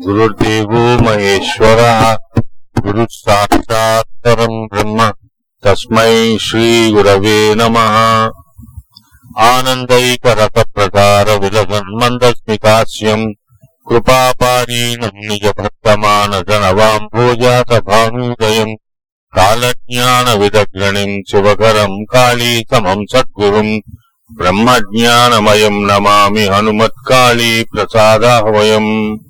గురుర్దేవో మహేశ్వర గురు సాక్షాత్ పరం బ్రహ్మ తస్మై శ్రీ గురవే నమ ఆనందైకరత ప్రకార విలసన్మందస్మికాస్యం కృపాపారీణం నిజ భక్తమానజనవాంభోజాత భానుదయం కాలజ్ఞాన విదగ్రణిం శివకరం కాళీ సమం సద్గురుం బ్రహ్మజ్ఞానమయం నమామి హనుమత్కాళీ ప్రసాదాహవయం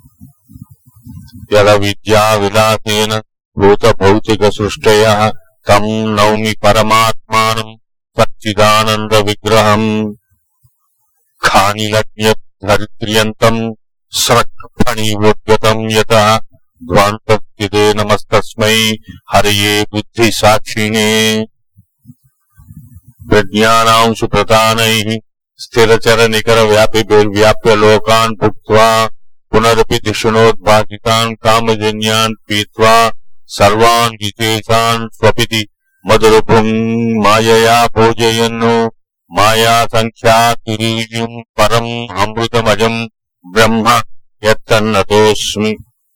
యద విద్యా విలాసేన భూత భౌతిక సృష్టయ తం నౌమి పరమాత్మానం సచ్చిదానంద విగ్రహం ఖానిలజ్ఞరిత్ర్యంతం స్రక్ఫణీవోద్గతం యత ధ్వాంతస్థితే నమస్తస్మై హరియే బుద్ధి సాక్షిణే ప్రజ్ఞానాంశు ప్రధానై స్థిరచర నికర వ్యాప్య లోకాన్ భుక్త్వా పునరపి దిశునోద్భాసితాన్ కామజన్యాన్ పీత్వా సర్వాన్ విశేషాన్ స్వపితి మధురభుం మాయయా భోజయన్ను మాయా సంఖ్యా తురీయం పరం అమృతమజం బ్రహ్మ యత్తన్నతోస్మి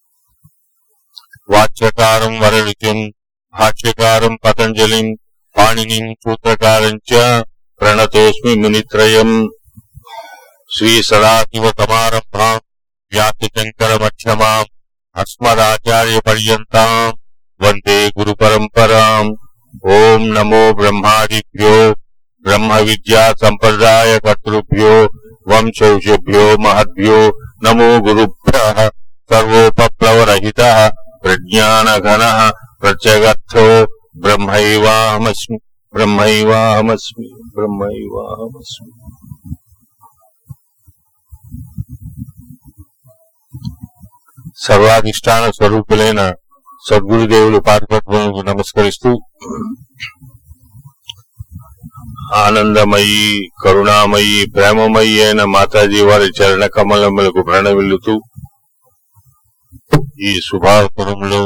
వాచ్యకారం వరరుచిం భాష్యకారం పతంజలిం పాణినిం సూత్రకారం చ ప్రణతోస్మి మునిత్రయం శ్రీ సదాశివ సమారంభాం వ్యాప్తి శంకర మధ్యమాం అస్మదాచార్య పర్యంతాం వందే గురు పరంపరాం ఓం నమో బ్రహ్మాదిభ్యో బ్రహ్మ విద్యా సంప్రదాయ కర్తృభ్యో వంశౌషభ్యో మహద్భ్యో నమో గురుభ్య సర్వోపప్లవరహిత ప్రజ్ఞానఘన ప్రత్యగర్థో బ్రహ్మైవాహమస్మి బ్రహ్మైవాహమస్మి బ్రహ్మైవాహమస్మి సర్వాధిష్టాన స్వరూపులైన సద్గురుదేవులు పాదపద్మకు నమస్కరిస్తూ ఆనందమయి కరుణామయి ప్రేమమయి అయిన మాతాజీ వారి చరణ కమలములకు ప్రణవిల్లుతూ ఈ శుభాపురంలో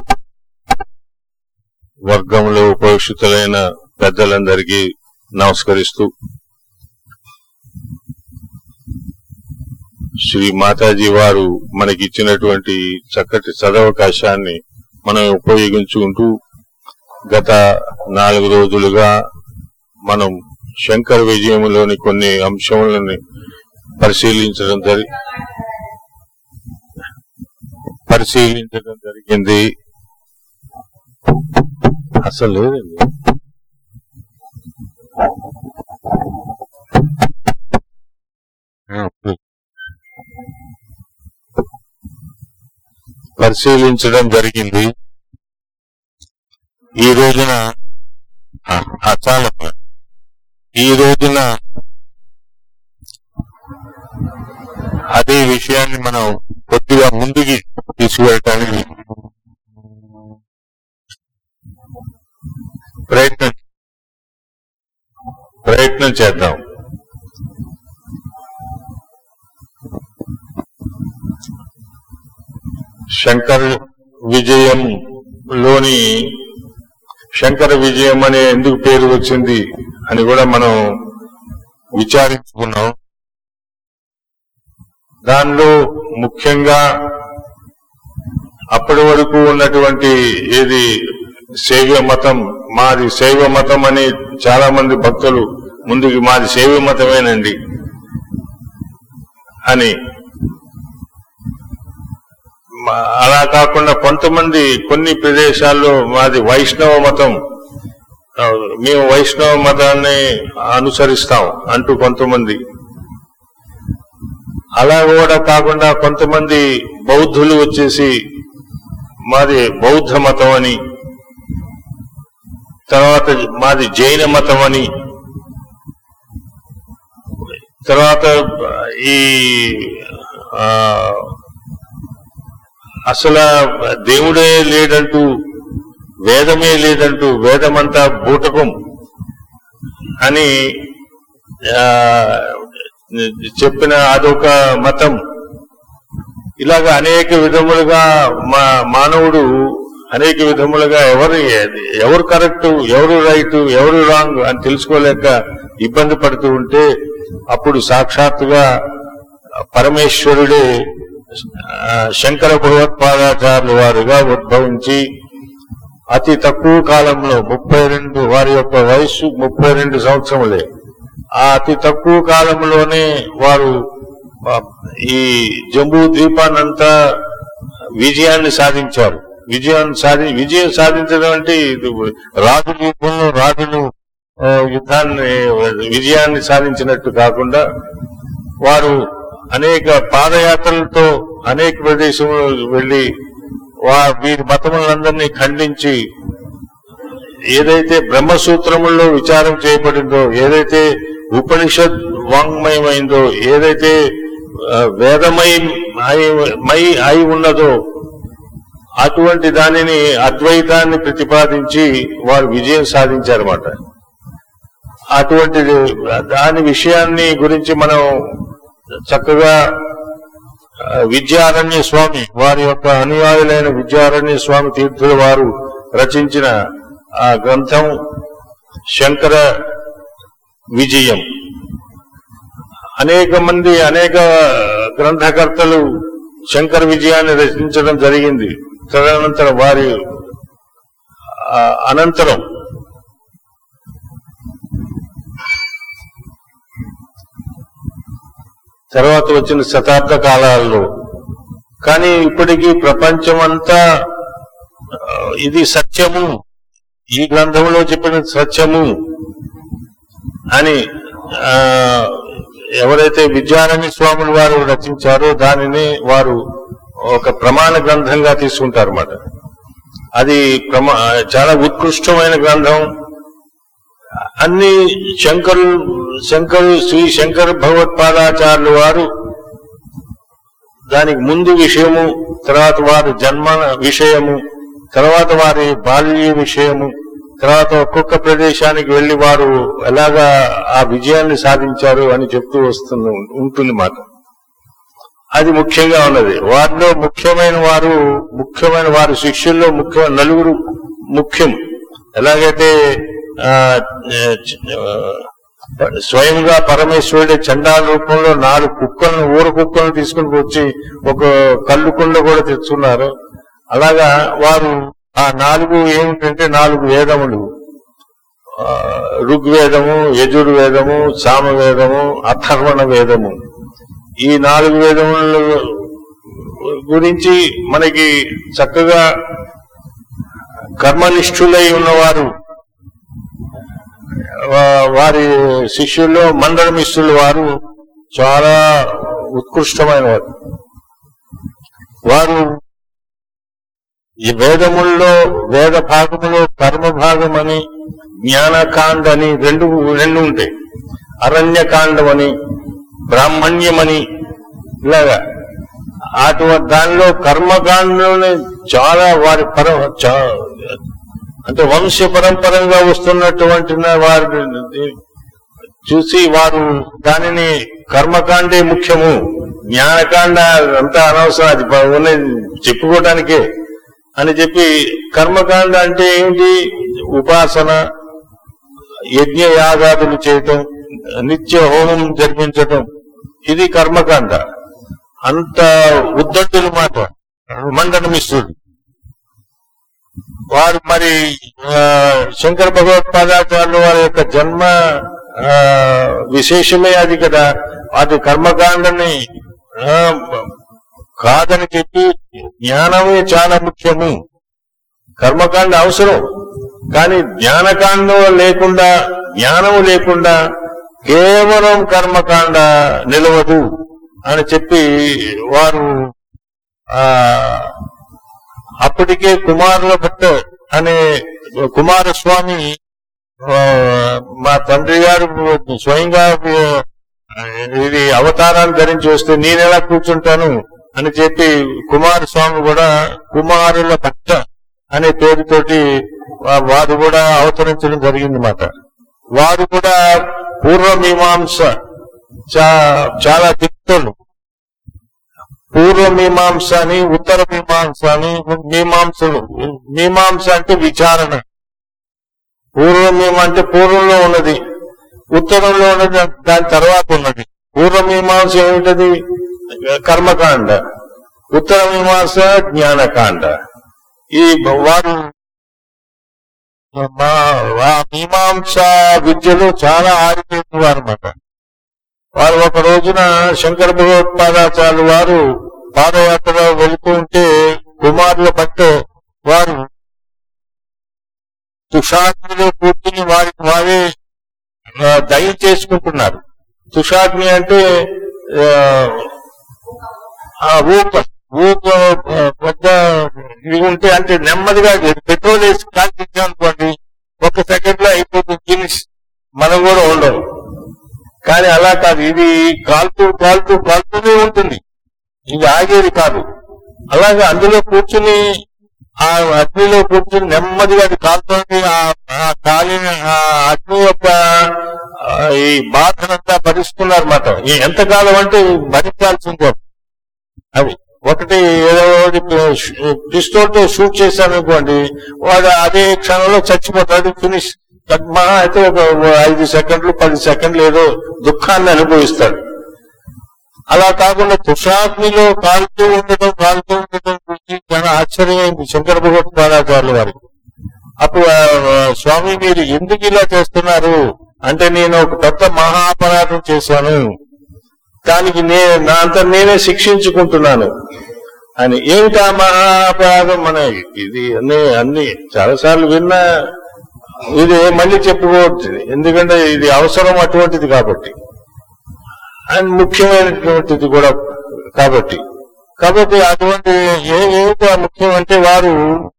వర్గంలో ఉపేక్షితులైన పెద్దలందరికీ నమస్కరిస్తూ శ్రీ మాతాజీ వారు మనకి ఇచ్చినటువంటి చక్కటి సదవకాశాన్ని మనం ఉపయోగించుకుంటూ గత నాలుగు రోజులుగా మనం శంకర విజయంలోని కొన్ని అంశములను పరిశీలించడం జరి పరిశీలించడం జరిగింది అసలు లేదండి ఆ, పరిశీలించడం జరిగింది ఈ రోజున ఆ, ఆ, చాలమ్మా ఈ రోజున అదే విషయాన్ని మనం కొద్దిగా ముందుకి తీసుకువెళ్ళటానికి ప్రయత్నం ప్రయత్నం చేద్దాం శంకర్ విజయం లోని శంకర విజయం అనే ఎందుకు పేరు వచ్చింది అని కూడా మనం విచారించుకున్నాం దానిలో ముఖ్యంగా అప్పటి వరకు ఉన్నటువంటి ఏది శైవ మతం మాది శైవ మతం అని చాలా మంది భక్తులు ముందుకి మాది శైవ మతమేనండి అని మా- అలా కాకుండా కొంతమంది కొన్ని ప్రదేశాల్లో మాది వైష్ణవ మతం ఆ, మేము వైష్ణవ మతాన్ని అనుసరిస్తాం అంటూ కొంతమంది అలా కూడా కాకుండా కొంతమంది బౌద్ధులు వచ్చేసి మాది బౌద్ధ మతం అని తర్వాత మాది జైన మతం అని తర్వాత ఈ ఆ, అసలు దేవుడే లేదంటూ వేదమే లేదంటూ వేదమంతా బూటకం అని ఆ, చెప్పిన అదొక మతం ఇలాగ అనేక విధములుగా మా మానవుడు అనేక విధములుగా ఎవరు ఎవరు కరెక్ట్ ఎవరు రైట్ ఎవరు రాంగ్ అని తెలుసుకోలేక ఇబ్బంది పడుతూ ఉంటే అప్పుడు సాక్షాత్తుగా పరమేశ్వరుడే ఆ, శంకర భగవత్పాదాచార్యుల వారుగా ఉద్భవించి అతి తక్కువ కాలంలో ముప్పై రెండు వారి యొక్క వయస్సు ముప్పై రెండు సంవత్సరములే ఆ అతి తక్కువ కాలంలోనే వారు ఆ, ఈ జంబూ ద్వీపాన్నంతా విజయాన్ని సాధించారు విజయాన్ని సాధి విజయం సాధించడం అంటే ఇది రాజుల యుద్ధంలో రాజులు ఆ, యుద్ధాన్ని విజయాన్ని సాధించినట్టు కాకుండా వారు అనేక పాదయాత్రలతో అనేక ప్రదేశంలో వెళ్లి వా వీరి మతములందరినీ ఖండించి ఏదైతే బ్రహ్మసూత్రముల్లో విచారం చేయబడిందో ఏదైతే ఉపనిషత్ వాంగ్మయమైందో ఏదైతే ఆ, వేదమై అయి- మై అయి ఉన్నదో అటువంటి దానిని అద్వైతాన్ని ప్రతిపాదించి వారు విజయం సాధించారన్నమాట అటువంటి దాని విషయాన్ని గురించి మనం చక్కగా ఆ, విద్యారణ్య స్వామి వారి యొక్క అనుయాయులైన విద్యారణ్య స్వామి తీర్థుల వారు రచించిన ఆ గ్రంథం శంకర విజయం అనేక మంది అనేక గ్రంథకర్తలు శంకర విజయాన్ని రచించడం జరిగింది తదనంతరం వారి ఆ, అనంతరం తర్వాత వచ్చిన శతాబ్ద కాలాల్లో కానీ ఇప్పటికీ ప్రపంచమంతా ఆ, ఇది సత్యము ఈ గ్రంథంలో చెప్పిన సత్యము అని ఆ, ఎవరైతే విద్యారణ్య స్వాములు వారు రచించారో దానిని వారు ఒక ప్రమాణ గ్రంథంగా తీసుకుంటారు అన్నమాట అది ప్రమా చాలా ఉత్కృష్టమైన గ్రంథం అన్ని శంకరు శంకరు శ్రీ శంకర భగవత్పాదాచార్యులు వారు దానికి ముందు విషయము తర్వాత వారి జన్మ విషయము తర్వాత వారి బాల్య విషయము తర్వాత ఒక్కొక్క ప్రదేశానికి వెళ్లి వారు ఎలాగా ఆ విజయాన్ని సాధించారు అని చెప్తూ వస్తుంది ఉంటుంది మాట అది ముఖ్యంగా ఉన్నది వారిలో ముఖ్యమైన వారు ముఖ్యమైన వారి శిష్యుల్లో ముఖ్య నలుగురు ముఖ్యం ఎలాగైతే ఆ, ఆ, స్వయంగా పరమేశ్వరుడి చండాల రూపంలో నాలుగు కుక్కలను ఊర కుక్కలను తీసుకుని వచ్చి ఒక కళ్ళు కుండ కూడా తెచ్చుకున్నారు అలాగా వారు ఆ నాలుగు ఏమిటంటే నాలుగు వేదములు ఆ, ఋగ్వేదము యజుర్వేదము సామవేదము అథర్వణ వేదము ఈ నాలుగు వేదముల గురించి మనకి చక్కగా కర్మనిష్ఠులై ఉన్నవారు వా- వారి శిష్యుల్లో మండల మిశ్రులు వారు చాలా ఉత్కృష్టమైన వారు వారు ఈ వేదముల్లో వేద భాగములో కర్మ భాగం అని జ్ఞానకాండ అని రెండు రెండు ఉంటాయి అరణ్యకాండం అని బ్రాహ్మణ్యమని ఇలాగా అటువంటి దానిలో కర్మకాండంలోనే చాలా వారి పర చా- అంటే వంశ పరంపరంగా వస్తున్నటువంటి వారి చూసి వారు దానిని కర్మకాండే ముఖ్యము జ్ఞానకాండ అంతా అనవసరం అది బ- ఉన్నది చెప్పుకోవటానికే అని చెప్పి కర్మకాండ అంటే ఏంటి ఉపాసన యజ్ఞ యాగాదులు చేయటం నిత్య హోమం జరిపించటం ఇది కర్మకాండ అంత ఉద్దట్టుల మాట మండన మిశ్రుడు వారు మరి ఆ, శంకర భగవత్పాదాచార్యులు వారి యొక్క జన్మ ఆ, విశేషమే అది కదా అది కర్మకాండని ఆ, కాదని చెప్పి జ్ఞానమే చాలా ముఖ్యము కర్మకాండ అవసరం కానీ జ్ఞానకాండం లేకుండా జ్ఞానము లేకుండా కేవలం కర్మకాండ నిలవదు అని చెప్పి వారు ఆ అప్పటికే కుమారుల భట్ట అనే కుమారస్వామి ఆ, మా తండ్రి గారు స్వయంగా ఆ, ఇది అవతారాన్ని ధరించి వస్తే నేనెలా కూర్చుంటాను అని చెప్పి కుమారస్వామి కూడా కుమారుల భట్ట అనే పేరుతోటి వా- వారు కూడా అవతరించడం జరిగిందన్నమాట వారు కూడా పూర్వమీమాంస చా- చాలా దిక్తులు పూర్వ మీమాంస అని ఉత్తర మీమాంస అని మీమాంసలు మీమాంస అంటే విచారణ పూర్వ మీమ అంటే పూర్వంలో ఉన్నది ఉత్తరంలో ఉన్నది దాని తర్వాత ఉన్నది పూర్వ మీమాంస ఏమిటది కర్మకాండ ఉత్తర మీమాంస జ్ఞానకాండ ఈ వారు మా ఆ మీమాంస విద్యలో చాలా ఆరిపోయిన వారు అన్నమాట వారు ఒక రోజున శంకర భగవత్పాదాచార్యులు వారు పాదయాత్ర వెళుతూ ఉంటే కుమారుల పట్ల వారు తుషాగ్నిలో కూర్చుని వారికి వారే ఆ, దయ చేసుకుంటున్నారు తుషాగ్ని అంటే ఆ, ఆ ఊప ఊప ఆ, పెద్ద ఇది ఉంటే అంటే నెమ్మదిగా పెట్రోల్ వేసి కాల్చించాం అనుకోండి ఒక సెకండ్ లో అయిపోతుంది ఫినిష్ మనం కూడా ఉండవు కానీ అలా కాదు ఇది కాలుతూ కాలుతూ కాలుతూనే ఉంటుంది ఇది ఆగేది కాదు అలాగే అందులో కూర్చుని ఆ అగ్నిలో కూర్చుని నెమ్మదిగా అది కాలుతుంది ఆ- ఆ కాలిన ఆ అగ్ని యొక్క ఆ, ఈ బాధనంతా భరిస్తున్నారన్నమాట ఈ ఎంతకాలం అంటే భరించాల్సిందే అవి ఒకటి ఏదో పిస్టోల్ తో షూట్ చేశాను అనుకోండి వాడు అదే క్షణంలో చచ్చిపోతాడు ఫినిష్ మహా అయితే ఒక ఐదు సెకండ్లు పది సెకండ్లు ఏదో దుఃఖాన్ని అనుభవిస్తాడు అలా కాకుండా తుషాగ్నిలో కాలుతూ ఉండటం కాలుతూ ఉండటం గురించి చాలా ఆశ్చర్యమైంది శంకర భగవత్పాదాచార్యుల వారికి అప్పుడు ఆ, స్వామి మీరు ఎందుకు ఇలా చేస్తున్నారు అంటే నేను ఒక పెద్ద మహాపరాధం చేశాను దానికి నే నా అంతా నేనే శిక్షించుకుంటున్నాను అని ఏమిటా మహాపరాధం మన ఇది అన్ని అన్ని చాలాసార్లు విన్నా ఇది మళ్ళీ చెప్పుకోవచ్చు ఎందుకంటే ఇది అవసరం అటువంటిది కాబట్టి అండ్ ముఖ్యమైనటువంటిది కూడా కాబట్టి కాబట్టి అటువంటి ఏ ఏమిటి ఆ ముఖ్యం అంటే వారు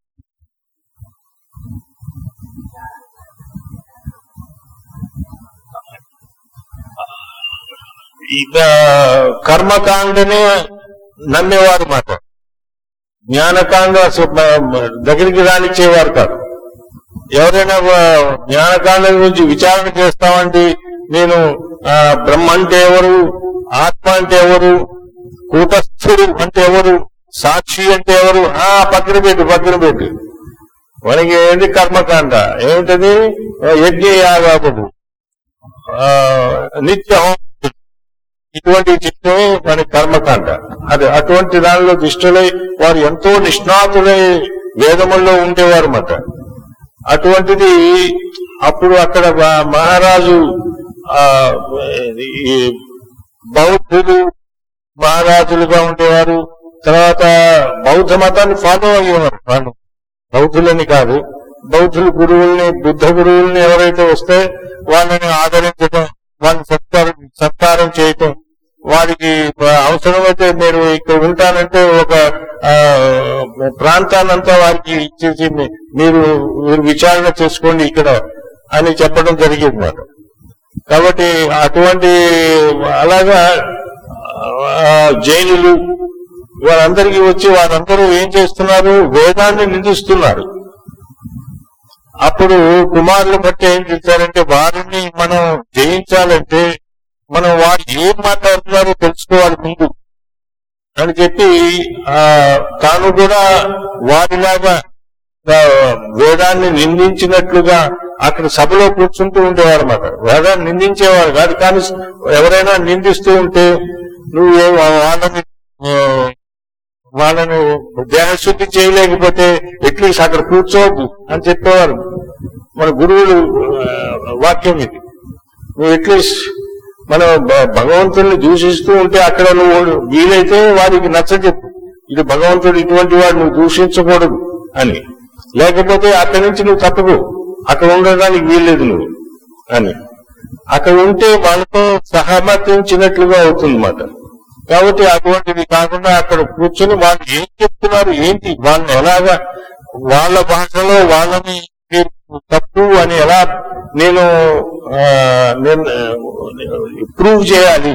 ఇక కర్మకాండనే నమ్మేవారు మాట జ్ఞానకాండ అసలు మ- దగ్గరికి రానిచ్చేవారు కాదు ఎవరైనా వా- జ్ఞానకాండం గురించి విచారణ చేస్తామంటే నేను ఆ, బ్రహ్మ అంటే ఎవరు ఆత్మ అంటే ఎవరు కూటస్థుడు అంటే ఎవరు సాక్షి అంటే ఎవరు ఆ పక్కన పెట్టు పక్కన పెట్టు మనకి ఏంటి కర్మకాండ ఏమిటది యజ్ఞ యాగాదుడు ఆ, నిత్య హోమం. ఇటువంటి చిత్తమే మన కర్మకాండ అది అటువంటి దానిలో దిష్టులై వారు ఎంతో నిష్ణాతులై వేదముల్లో ఉండేవారు మాట అటువంటిది అప్పుడు అక్కడ మా- మహారాజు ఆ ఈ బౌద్ధులు మహారాజులుగా ఉండేవారు తర్వాత బౌద్ధ మతాన్ని ఫాలో అయ్యేవారు వాళ్ళు బౌద్ధులని కాదు బౌద్ధులు గురువుల్ని బుద్ధ గురువుల్ని ఎవరైతే వస్తే వాళ్ళని ఆదరించడం వాళ్ళని సత్కారం సత్కారం చేయటం వారికి అవసరమైతే మీరు ఇక్కడ ఉంటానంటే ఒక ఆ, ప్రాంతాన్నంతా వారికి ఇచ్చేసి మీ- మీరు మీరు విచారణ చేసుకోండి ఇక్కడ అని చెప్పడం జరిగింది మాట కాబట్టి అటువంటి అలాగా ఆ, జైనులు వారందరికీ వచ్చి వారందరూ ఏం చేస్తున్నారు వేదాన్ని నిందిస్తున్నారు అప్పుడు కుమారులు బట్టి ఏం చేశారంటే వారిని మనం జయించాలంటే మనం వారు ఏం మాట్లాడుతున్నారో తెలుసుకోవాలి ముందు అని చెప్పి ఆ తాను కూడా వారిలాగా ఆ, వేదాన్ని నిందించినట్లుగా అక్కడ సభలో కూర్చుంటూ ఉండేవారు అన్నమాట వేదాన్ని నిందించేవారు కాదు కానీ ఎవరైనా నిందిస్తూ ఉంటే నువ్వు ఏ- వాళ్ళని ఆ, వాళ్ళని దేహశుద్ధి చేయలేకపోతే ఎట్లీస్ట్ అక్కడ కూర్చోవద్దు అని చెప్పేవారు మన గురువులు ఆ, వాక్యం ఇది నువ్వు ఎట్లీస్ట్ మనం భ- భగవంతుడిని దూషిస్తూ ఉంటే అక్కడ నువ్వు వీలైతే వారికి నచ్చజెప్పు ఇది భగవంతుడు ఇటువంటి వాడు నువ్వు దూషించకూడదు అని లేకపోతే అక్కడి నుంచి నువ్వు తప్పకు అక్కడ ఉండడానికి వీల్లేదు నువ్వు అని అక్కడ ఉంటే వాళ్ళతో సహమతించినట్లుగా అవుతుందన్నమాట కాబట్టి అటువంటిది కాకుండా అక్కడ కూర్చొని వాళ్ళు ఏం చెప్తున్నారు ఏంటి వాళ్ళని ఎలాగా వాళ్ళ భాషలో వాళ్ళని మీరు తప్పు అని ఎలా నేను ఆ, నేను ప్రూవ్ చేయాలి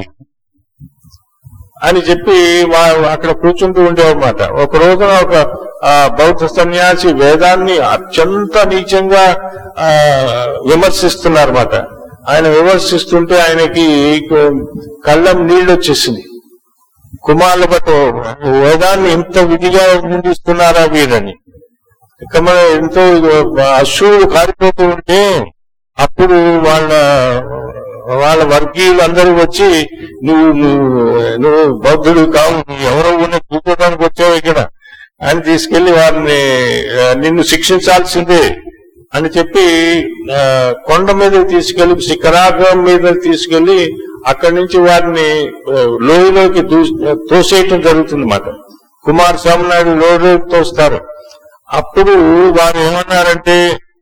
అని చెప్పి వా- అక్కడ కూర్చుంటూ ఉండేవన్నమాట ఒక రోజున ఒక ఆ, బౌద్ధ సన్యాసి వేదాన్ని అత్యంత నీచంగా ఆ, విమర్శిస్తున్నారన్నమాట ఆయన విమర్శిస్తుంటే ఆయనకి కళ్ళం నీళ్ళు వచ్చేసింది కుమారుల పట్టు వేదాన్ని ఇంత విధిగా నిందిస్తున్నారా వీరని ఇక మన ఎంతో అశ్రువులు కారిపోతూ ఉంటే అప్పుడు వాళ్ళ వాళ్ళ వర్గీయులు అందరూ వచ్చి నువ్వు నువ్వు నువ్వు బౌద్ధుడు కావు నువ్వు ఎవరో ఉన్న కూర్చోడానికి వచ్చావు ఇక్కడ అని తీసుకెళ్లి వారిని ఆ, నిన్ను శిక్షించాల్సిందే అని చెప్పి ఆ, కొండ మీద తీసుకెళ్లి శిఖరాగ్రం మీద తీసుకెళ్లి అక్కడి నుంచి వారిని ఆ, లోయలోకి దూ- తోసేయటం జరుగుతుంది మాట కుమార్ స్వామినాయుడు లోయలోకి తోస్తారు అప్పుడు వారు ఏమన్నారంటే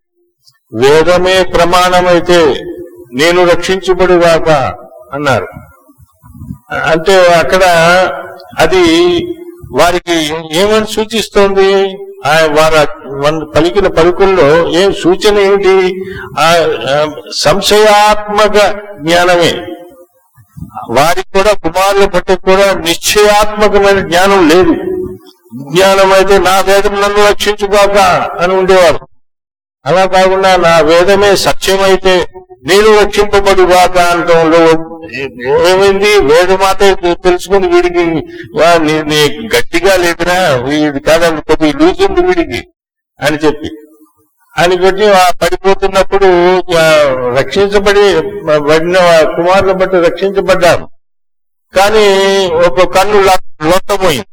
వేదమే ప్రమాణమైతే నేను రక్షించబడుగాక అన్నారు అంటే అక్కడ అది వారికి ఏమని సూచిస్తోంది ఆ వారు మన పలికిన పలుకుల్లో ఏం సూచన ఏమిటి ఆ ఆ, సంశయాత్మక జ్ఞానమే వారికి కూడా కుమారుల పట్ల కూడా నిశ్చయాత్మకమైన జ్ఞానం లేదు జ్ఞానం అయితే నా వేదం నన్ను రక్షించుగాక అని ఉండేవారు అలా కాకుండా నా వేదమే సత్యమైతే నేను రక్షింపబడుగాక అంటంలో ఏమైంది వేదమాత తెలుసుకుని వీడికి వా, నీ- నీ గట్టిగా లేదురా వీడి కాదండి కొద్దిగా లూజ్ ఉంది వీడికి అని చెప్పి అని కొట్టి ఆ పడిపోతున్నప్పుడు ఆ, రక్షించబడి పడిన కుమారుల బట్టి రక్షించబడ్డారు కానీ ఒక కన్ను ల- లొట్టపోయింది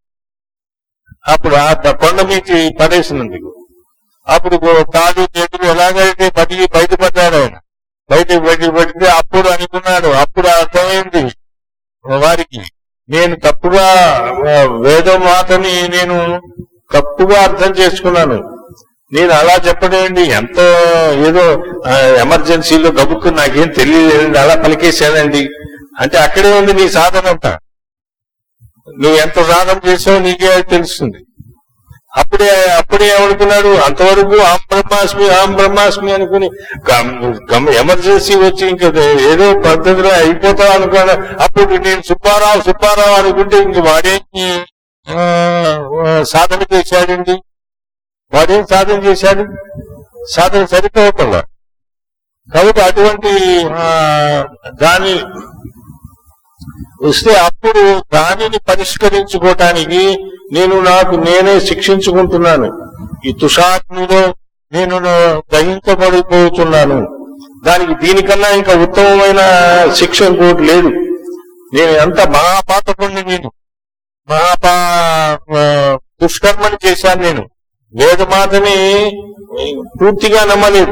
అప్పుడు ఆ కొండ నుంచి పడేసినందుకు అప్పుడు కాలు చేతులు ఎలాగైతే బతికి బయటపడ్డాడు ఆయన బయట బయట పడితే అప్పుడు అనుకున్నాడు అప్పుడు అర్థమైంది వారికి నేను తప్పుగా ఆ, వేదం మాటని నేను తప్పుగా అర్థం చేసుకున్నాను నేను అలా చెప్పడండి ఎంత ఏదో ఆ, ఎమర్జెన్సీలో గబుక్కు నాకేం తెలియలేదండి అలా పలికేశానండి అంటే అక్కడే ఉంది నీ సాధన అంతా నువ్వు ఎంత సాధన చేసావో నీకే తెలుస్తుంది అప్పుడే అప్పుడే ఏమనుకున్నాడు అంతవరకు ఆం బ్రహ్మాస్మి ఆం బ్రహ్మాస్మి అనుకుని గమ్- గమ్- ఎమర్జెన్సీ వచ్చి ఇంకా ఏదో పద్ధతిలో అయిపోతావు అనుకున్నా అప్పుడు నేను సుబ్బారావు సుబ్బారావు అనుకుంటే ఇంక వాడేం ఆ, ఆ, సాధన చేశాడండి వాడేం సాధన చేశాడు సాధన సరిపోకుండా కాబట్టి అటువంటి ఆ, దాని వస్తే అప్పుడు దానిని పరిష్కరించుకోవటానికి నేను నాకు నేనే శిక్షించుకుంటున్నాను ఈ తుషాగ్నిలో నేను దహించబడిపోతున్నాను దానికి దీనికన్నా ఇంకా ఉత్తమమైన శిక్ష ఇంకోటి లేదు నేను ఎంత మహాపాతకుడిని నేను మహాపా ఆ, దుష్కర్మని చేశాను నేను వేదమాతని పూర్తిగా నమ్మలేదు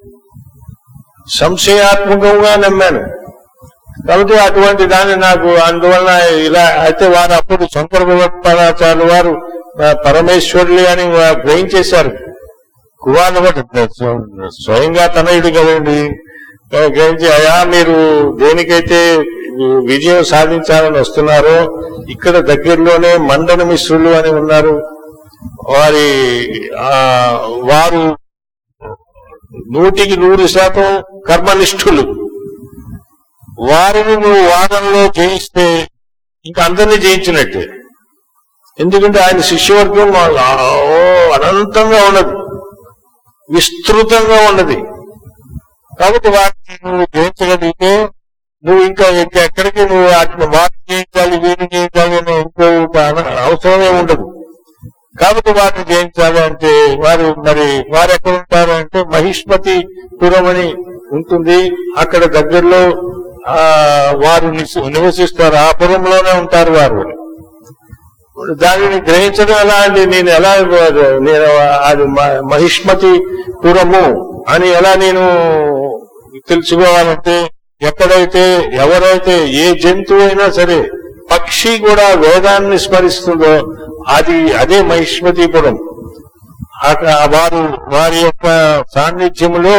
సంశయాత్మకంగా నమ్మాను కాబట్టి అటువంటి దాన్ని నాకు అందువలన ఇలా అయితే వారు అప్పుడు శంకర భగవత్పాదాచార్యులు వారు ఆ, పరమేశ్వరులు అని వా- గ్రహించేశారు కుమారుని బట్టి స్వ- స్వయంగా తనయుడు కదండి ఆ, గ్రహించి అయా మీరు దేనికైతే వి- విజయం సాధించాలని వస్తున్నారో ఇక్కడ దగ్గరలోనే మండన మిశ్రులు అని ఉన్నారు వారి ఆ, వారు నూటికి నూరు శాతం కర్మనిష్ఠులు వారిని నువ్వు వాదనలో జయిస్తే ఇంకా అందరినీ జయించినట్టే ఎందుకంటే ఆయన శిష్యవర్గం ఆ, ఓ అనంతంగా ఉన్నది విస్తృతంగా ఉన్నది కాబట్టి వాటిని నువ్వు జయించగలిగితే నువ్వు ఇంకా ఇంకా ఎక్కడికి నువ్వు వాటిని వాటిని జయించాలి వీటిని జయించాలి అని ఇంకో అన- అవసరమే ఉండదు కాబట్టి వాటిని జయించాలి అంటే వారు మరి వారు ఎక్కడ ఉంటారు అంటే మహిష్మతి పురం అని ఉంటుంది అక్కడ దగ్గరలో ఆ వారు నివసి- నివసిస్తారు ఆ పురంలోనే ఉంటారు వారు దానిని గ్రహించడం ఎలా అండి నేను ఎలా నేను అది మ- మహిష్మతి పురము అని ఎలా నేను తెలుసుకోవాలంటే ఎక్కడైతే ఎవరైతే ఏ జంతువు అయినా సరే పక్షి కూడా వేదాన్ని స్మరిస్తుందో అది అదే మహిష్మతిపురం అక- వారు వారి యొక్క సాన్నిధ్యములో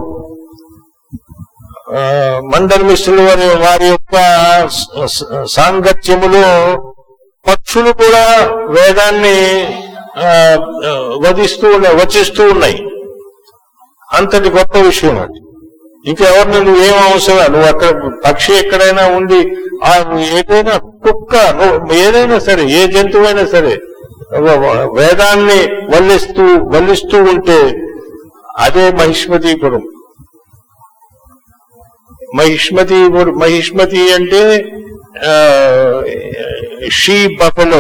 ఆ, మండల మిశ్రులు వారి వారి యొక్క స- స- సాంగత్యములో పక్షులు కూడా వేదాన్ని ఆ, ఆ, వధిస్తూ ఉన్నాయి వచిస్తూ ఉన్నాయి అంతటి గొప్ప విషయం అది ఇంకెవరిని నువ్వేం అవసరం నువ్వు అక్కడ పక్షి ఎక్కడైనా ఉండి ఆ ఏదైనా కుక్క నువ్వు ఏదైనా సరే ఏ జంతువైనా సరే వ- వ- వేదాన్ని వల్లిస్తూ వల్లిస్తూ ఉంటే అదే మహిష్మతీపురం మహిష్మతి మహిష్మతి అంటే షీ బఫలో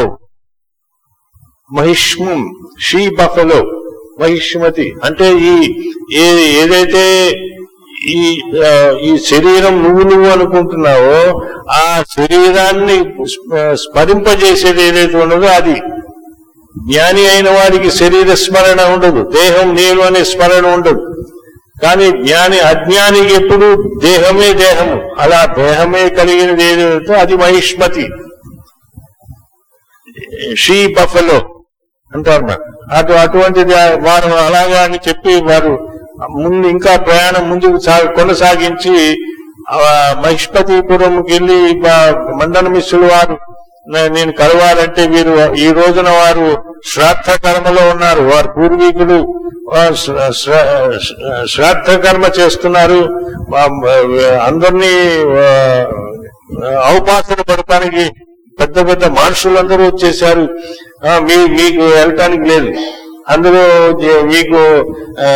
మహిష్మం షీ బఫలో మహిష్మతి అంటే ఈ ఏ ఏదైతే ఈ ఆ, ఈ శరీరం నువ్వు నువ్వు అనుకుంటున్నావో ఆ శరీరాన్ని స్మ- స్మరింపజేసేది ఏదైతే ఉన్నదో అది జ్ఞాని అయిన వాడికి శరీర స్మరణ ఉండదు దేహం నేను అనే స్మరణ ఉండదు కానీ జ్ఞాని అజ్ఞానికి ఎప్పుడు దేహమే దేహము అలా దేహమే కలిగినది ఏదైతే అది మహిష్మతి షీ బఫలో అంటారు మరి. అటు అటువంటిది ఆ- వారు అలాగా అని చెప్పి వారు ముందు ఇంకా ప్రయాణం ముందుకు సా- కొనసాగించి ఆ మహిష్పతిపురంకి వెళ్ళి బా- మండన మిశ్రులు వారు నే- నేను కలవాలంటే వీరు ఈ రోజున వారు శ్రాద్ధ కర్మలో ఉన్నారు వారి పూర్వీకులు ఆ, శ్ర- శ్ర- శ్రాద్ధ కర్మ చేస్తున్నారు ఆ, అందరినీ ఆ, అవపాసన పడటానికి పెద్ద పెద్ద మనుషులందరూ వచ్చేసారు ఆ, మీ మీకు వెళ్ళటానికి లేదు అందులో జ- మీకు ఆ,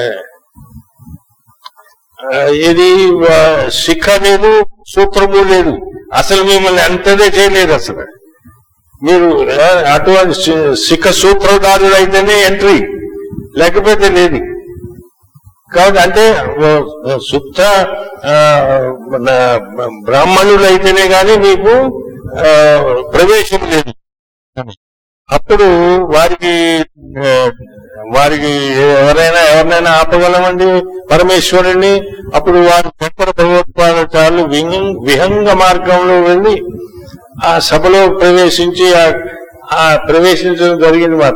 ఆ, ఇది ఆ, శిఖ లేదు సూత్రము లేదు అసలు మిమ్మల్ని అంతదే చేయలేదు అసలు మీరు ఆ, అటువంటి శి- శిఖ సూత్రధారులు అయితేనే ఎంట్రీ లేకపోతే లేదు కాబట్టి అంటే ఓ, ఓ శుద్ధ ఆ, మన బ్రాహ్మణులు అయితేనే గాని మీకు ఆ, ప్రవేశం లేదు అప్పుడు వారికి ఆ, వారికి ఎవరైనా ఎవరినైనా ఆపగలమండి పరమేశ్వరుణ్ణి అప్పుడు వారు శంకర భగవత్పాదాచార్యులు విహంగ విహంగ మార్గంలో వెళ్ళి ఆ సభలో ప్రవేశించి ఆ- ఆ ప్రవేశించడం జరిగింది మాట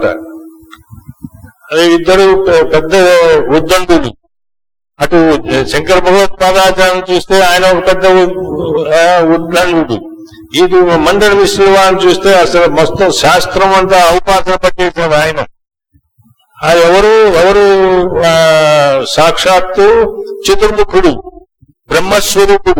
అదే ఇద్దరు పె- పెద్ద ఉద్దండులు అటు శంకర భగవత్పాదాచార్యం చూస్తే ఆయన ఒక పెద్ద ఉ- ఆ, ఉద్దండుడు ఇది మండల విశ్వవాన్ని చూస్తే అసలు మొత్తం శాస్త్రం అంతా అవపాసన పట్టేశాడు ఆయన ఆ ఎవరు ఎవరు ఆ, సాక్షాత్తు చతుర్ముఖుడు బ్రహ్మస్వరూపుడు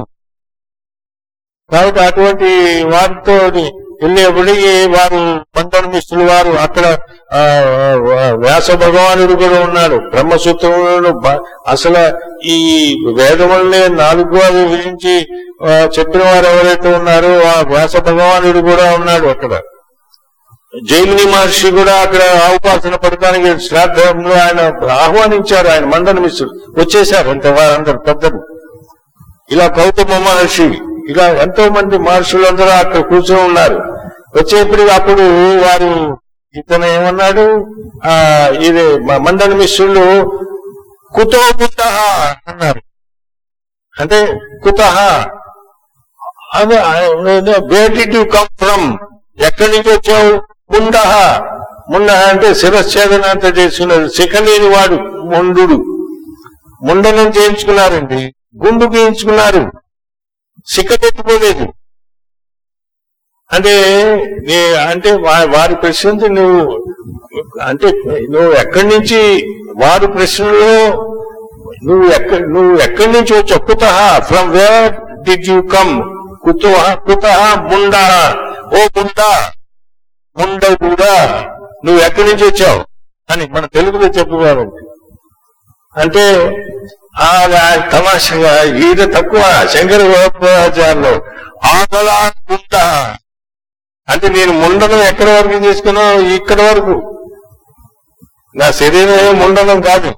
కాబట్టి అటువంటి వారితో వెళ్ళేప్పటికీ వారు మండల మిశ్రులు వారు అక్కడ ఆ, ఆ, వ్యాస భగవానుడు కూడా ఉన్నాడు బ్రహ్మసూత్రంలో బ- అసలు ఈ వేదములనే నాలుగు విభజించి ఆ, చెప్పిన వారు ఎవరైతే ఉన్నారో ఆ వ్యాస భగవానుడు కూడా ఉన్నాడు అక్కడ జైమిని మహర్షి కూడా అక్కడ అవకాశన పడటానికి శ్రాద్ధంలో ఆయన ఆహ్వానించారు ఆయన మండల మిశ్రుడు వచ్చేశారు అంత వారందరు పెద్దలు ఇలా గౌతమ మహర్షి ఇలా ఎంతో మంది మహర్షులందరూ అక్కడ కూర్చొని ఉన్నారు వచ్చేప్పటికి అప్పుడు వారు ఇతను ఏమన్నాడు ఆ ఇది మ- మండల మిశ్రులు కుతో కుత అన్నారు అంటే కుత అదే where do you come from ఎక్కడి నుంచి వచ్చావు ముండ ముండ అంటే శిరఛేదన అంతా చేసుకున్నాడు శిఖలేని వాడు ముండు ముండనం చేయించుకున్నారండి గుండు గీయించుకున్నారు శిఖ పెట్టుకోలేదు అంటే నీ- అంటే వా- వారి ప్రశ్నకి నువ్వు అంటే నువ్వు ఎక్కడి నుంచి వారి ప్రశ్నలో నువ్వు ఎక్కడ నువ్వు ఎక్కడి నుంచి వచ్చావు కుత from where did you come కుత కుత ముండ ఓ ముండ ముండ కూడా నువ్వు ఎక్కడి నుంచి వచ్చావు అని మన తెలుగులో చెప్పుకోవాలంటే అంటే ఆ ఆ తమాషగా ఈయన తక్కువ శంకర గోపాచార్యులు ఆకలా ముండ అంటే నేను ముండనం ఎక్కడి వరకు చేసుకున్నా ఇక్కడ వరకు నా శరీరం ఏం ముండనం కాదు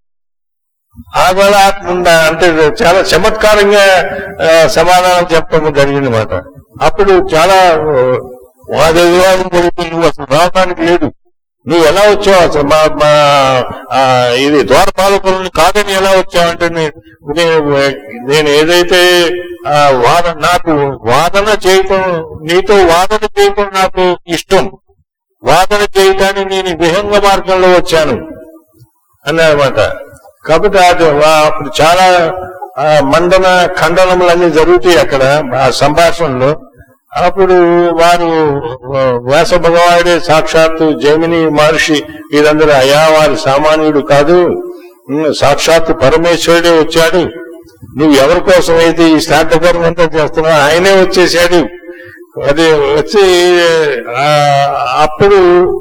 ఆగలా ముండ అంటే చాలా చమత్కారంగా ఆ, సమాధానం చెప్పడం జరిగింది మాట అప్పుడు చాలా వాద వివాదం జరుగుతుంది నువ్వు అసలు రావడానికి లేదు నువ్వు ఎలా వచ్చావు అసలు మా మా ఆ, ఇది ద్వారపాలకులను కాదని ఎలా వచ్చావు అంటే నే- నేను నేను ఏదైతే ఆ, వాద నాకు వాదన చేయటం నీతో వాదన చేయటం నాకు ఇష్టం వాదన చేయటానికి నేను విహంగ మార్గంలో వచ్చాను అన్నమాట కాబట్టి అది వా- అప్పుడు చాలా ఆ, మండన ఖండనములన్నీ జరుగుతాయి అక్కడ ఆ సంభాషణలో అప్పుడు వారు ఆ, వ్యాస భగవానుడే సాక్షాత్తు జైమిని మహర్షి వీరందరూ అయా వారి సామాన్యుడు కాదు ఉమ్, సాక్షాత్తు పరమేశ్వరుడే వచ్చాడు నువ్వు ఎవరి కోసం అయితే ఈ శ్రాద్ధకర్మ అంతా చేస్తున్నావు ఆయనే వచ్చేసాడు అది వచ్చి ఆ, అప్పుడు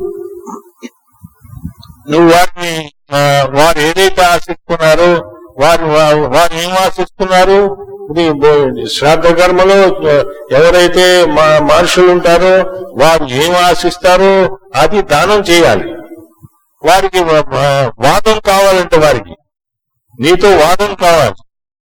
నువ్వు వారిని ఆ, వారు ఏదైతే ఆశిస్తున్నారో వారు వా- వారు ఏం ఆశిస్తున్నారు ఇది బో- శ్రాద్ధ కర్మలో ఆ, ఎవరైతే మా మనుషులు ఉంటారో వారు ఏం ఆశిస్తారో అది దానం చేయాలి వారికి వా- వా- వాదం కావాలంటే వారికి నీతో వాదం కావాలి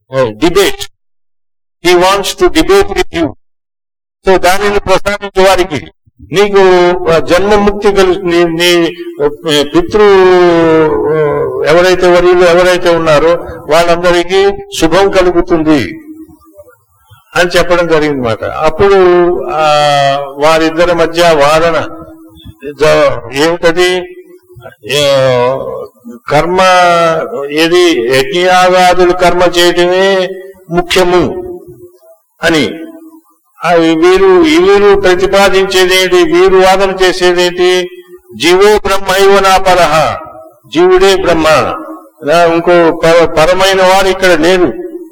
debate he wants to debate with you so దానిని ప్రసాదించే వారికి నీకు ఆ, జన్మముక్తి కలు నీ నీ ఆ, పితృ ఆ, ఎవరైతే వరీలు ఎవరైతే ఉన్నారో వాళ్ళందరికీ శుభం కలుగుతుంది అని చెప్పడం జరిగింది మాట అప్పుడు ఆ వారిద్దరి మధ్య వాదన జ- ఏమిటది ఏ, కర్మ ఏది యజ్ఞయాగాదులు కర్మ చేయటమే ముఖ్యము అని ఆ వీరు ఈ వీరు ప్రతిపాదించేదేంటి వీరు వాదన చేసేదేంటి జీవో బ్రహ్మైవ నా పరహ జీవుడే బ్రహ్మ ఇలా ఇంకో పర- పరమైన వాడు ఇక్కడ లేరు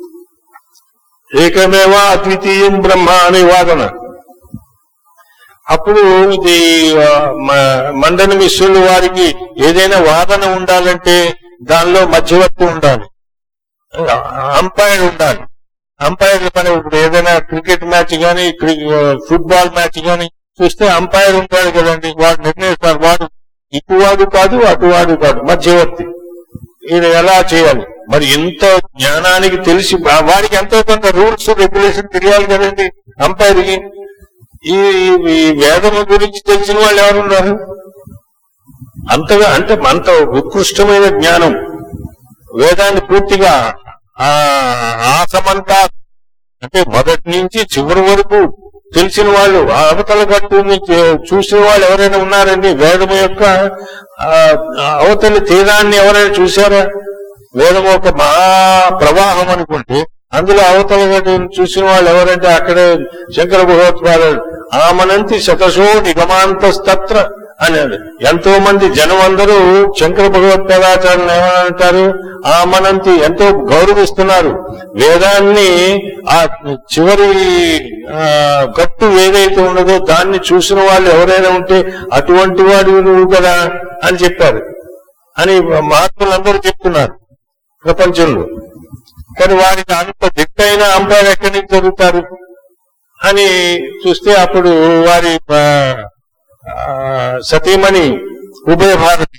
ఏకమేవా అద్వితీయం బ్రహ్మ అనే వాదన అప్పుడు ఇది ఆ, మ- మండన మిశ్రులు వారికి ఏదైనా వాదన ఉండాలంటే దానిలో మధ్యవర్తి ఉండాలి అంపైర్ ఉండాలి అంపైర్ పని ఇప్పుడు ఏదైనా క్రికెట్ మ్యాచ్ కానీ ఫుట్బాల్ మ్యాచ్ కానీ చూస్తే అంపైర్ ఉంటాడు కదండి వాడు నిర్ణయిస్తారు వాడు ఇటువాడు కాదు అటువాడు కాదు మధ్యవర్తి ఈయన ఎలా చేయాలి మరి ఎంత జ్ఞానానికి తెలిసి వా- వాడికి ఎంతో కొంత రూల్స్ రెగ్యులేషన్ తెలియాలి కదండి అంపైర్కి ఈ ఈ వేదము గురించి తెలిసిన వాళ్ళు ఎవరున్నారు అంతగా అంటే అంత ఉత్కృష్టమైన జ్ఞానం వేదాన్ని పూర్తిగా ఆ ఆసమంతా అంటే మొదటి నుంచి చివరి వరకు తెలిసిన వాళ్ళు ఆ అవతల గట్టు నుంచి చూసిన వాళ్ళు ఎవరైనా ఉన్నారండి వేదము యొక్క ఆ, ఆ అవతలి తీరాన్ని ఎవరైనా చూశారా వేదం ఒక మహా ప్రవాహం అనుకుంటే అందులో అవతల గట్టు చూసిన వాళ్ళు ఎవరంటే అక్కడే శంకర భగవత్పాదుడు ఆమనంతి శతశో నిగమాంతస్తత్ర అన్నాడు ఎంతో మంది జనం అందరూ శంకర భగవత్పాదాచార్యులు ఏమంటారు ఆమనంతి ఎంతో గౌరవిస్తున్నారు వేదాన్ని ఆ చివరి ఆ, గట్టు ఏదైతే ఉన్నదో దాన్ని చూసిన వాళ్ళు ఎవరైనా ఉంటే అటువంటి వాడు నువ్వు కదా అని చెప్పారు అని మహాత్ములందరూ చెప్తున్నారు ప్రపంచంలో కానీ వారికి అంత దిట్టైన అంపైర్ ఎక్కడి నుంచి దొరుకుతారు అని చూస్తే అప్పుడు వారి ఆ, ఆ, సతీమణి ఉభయ భారతి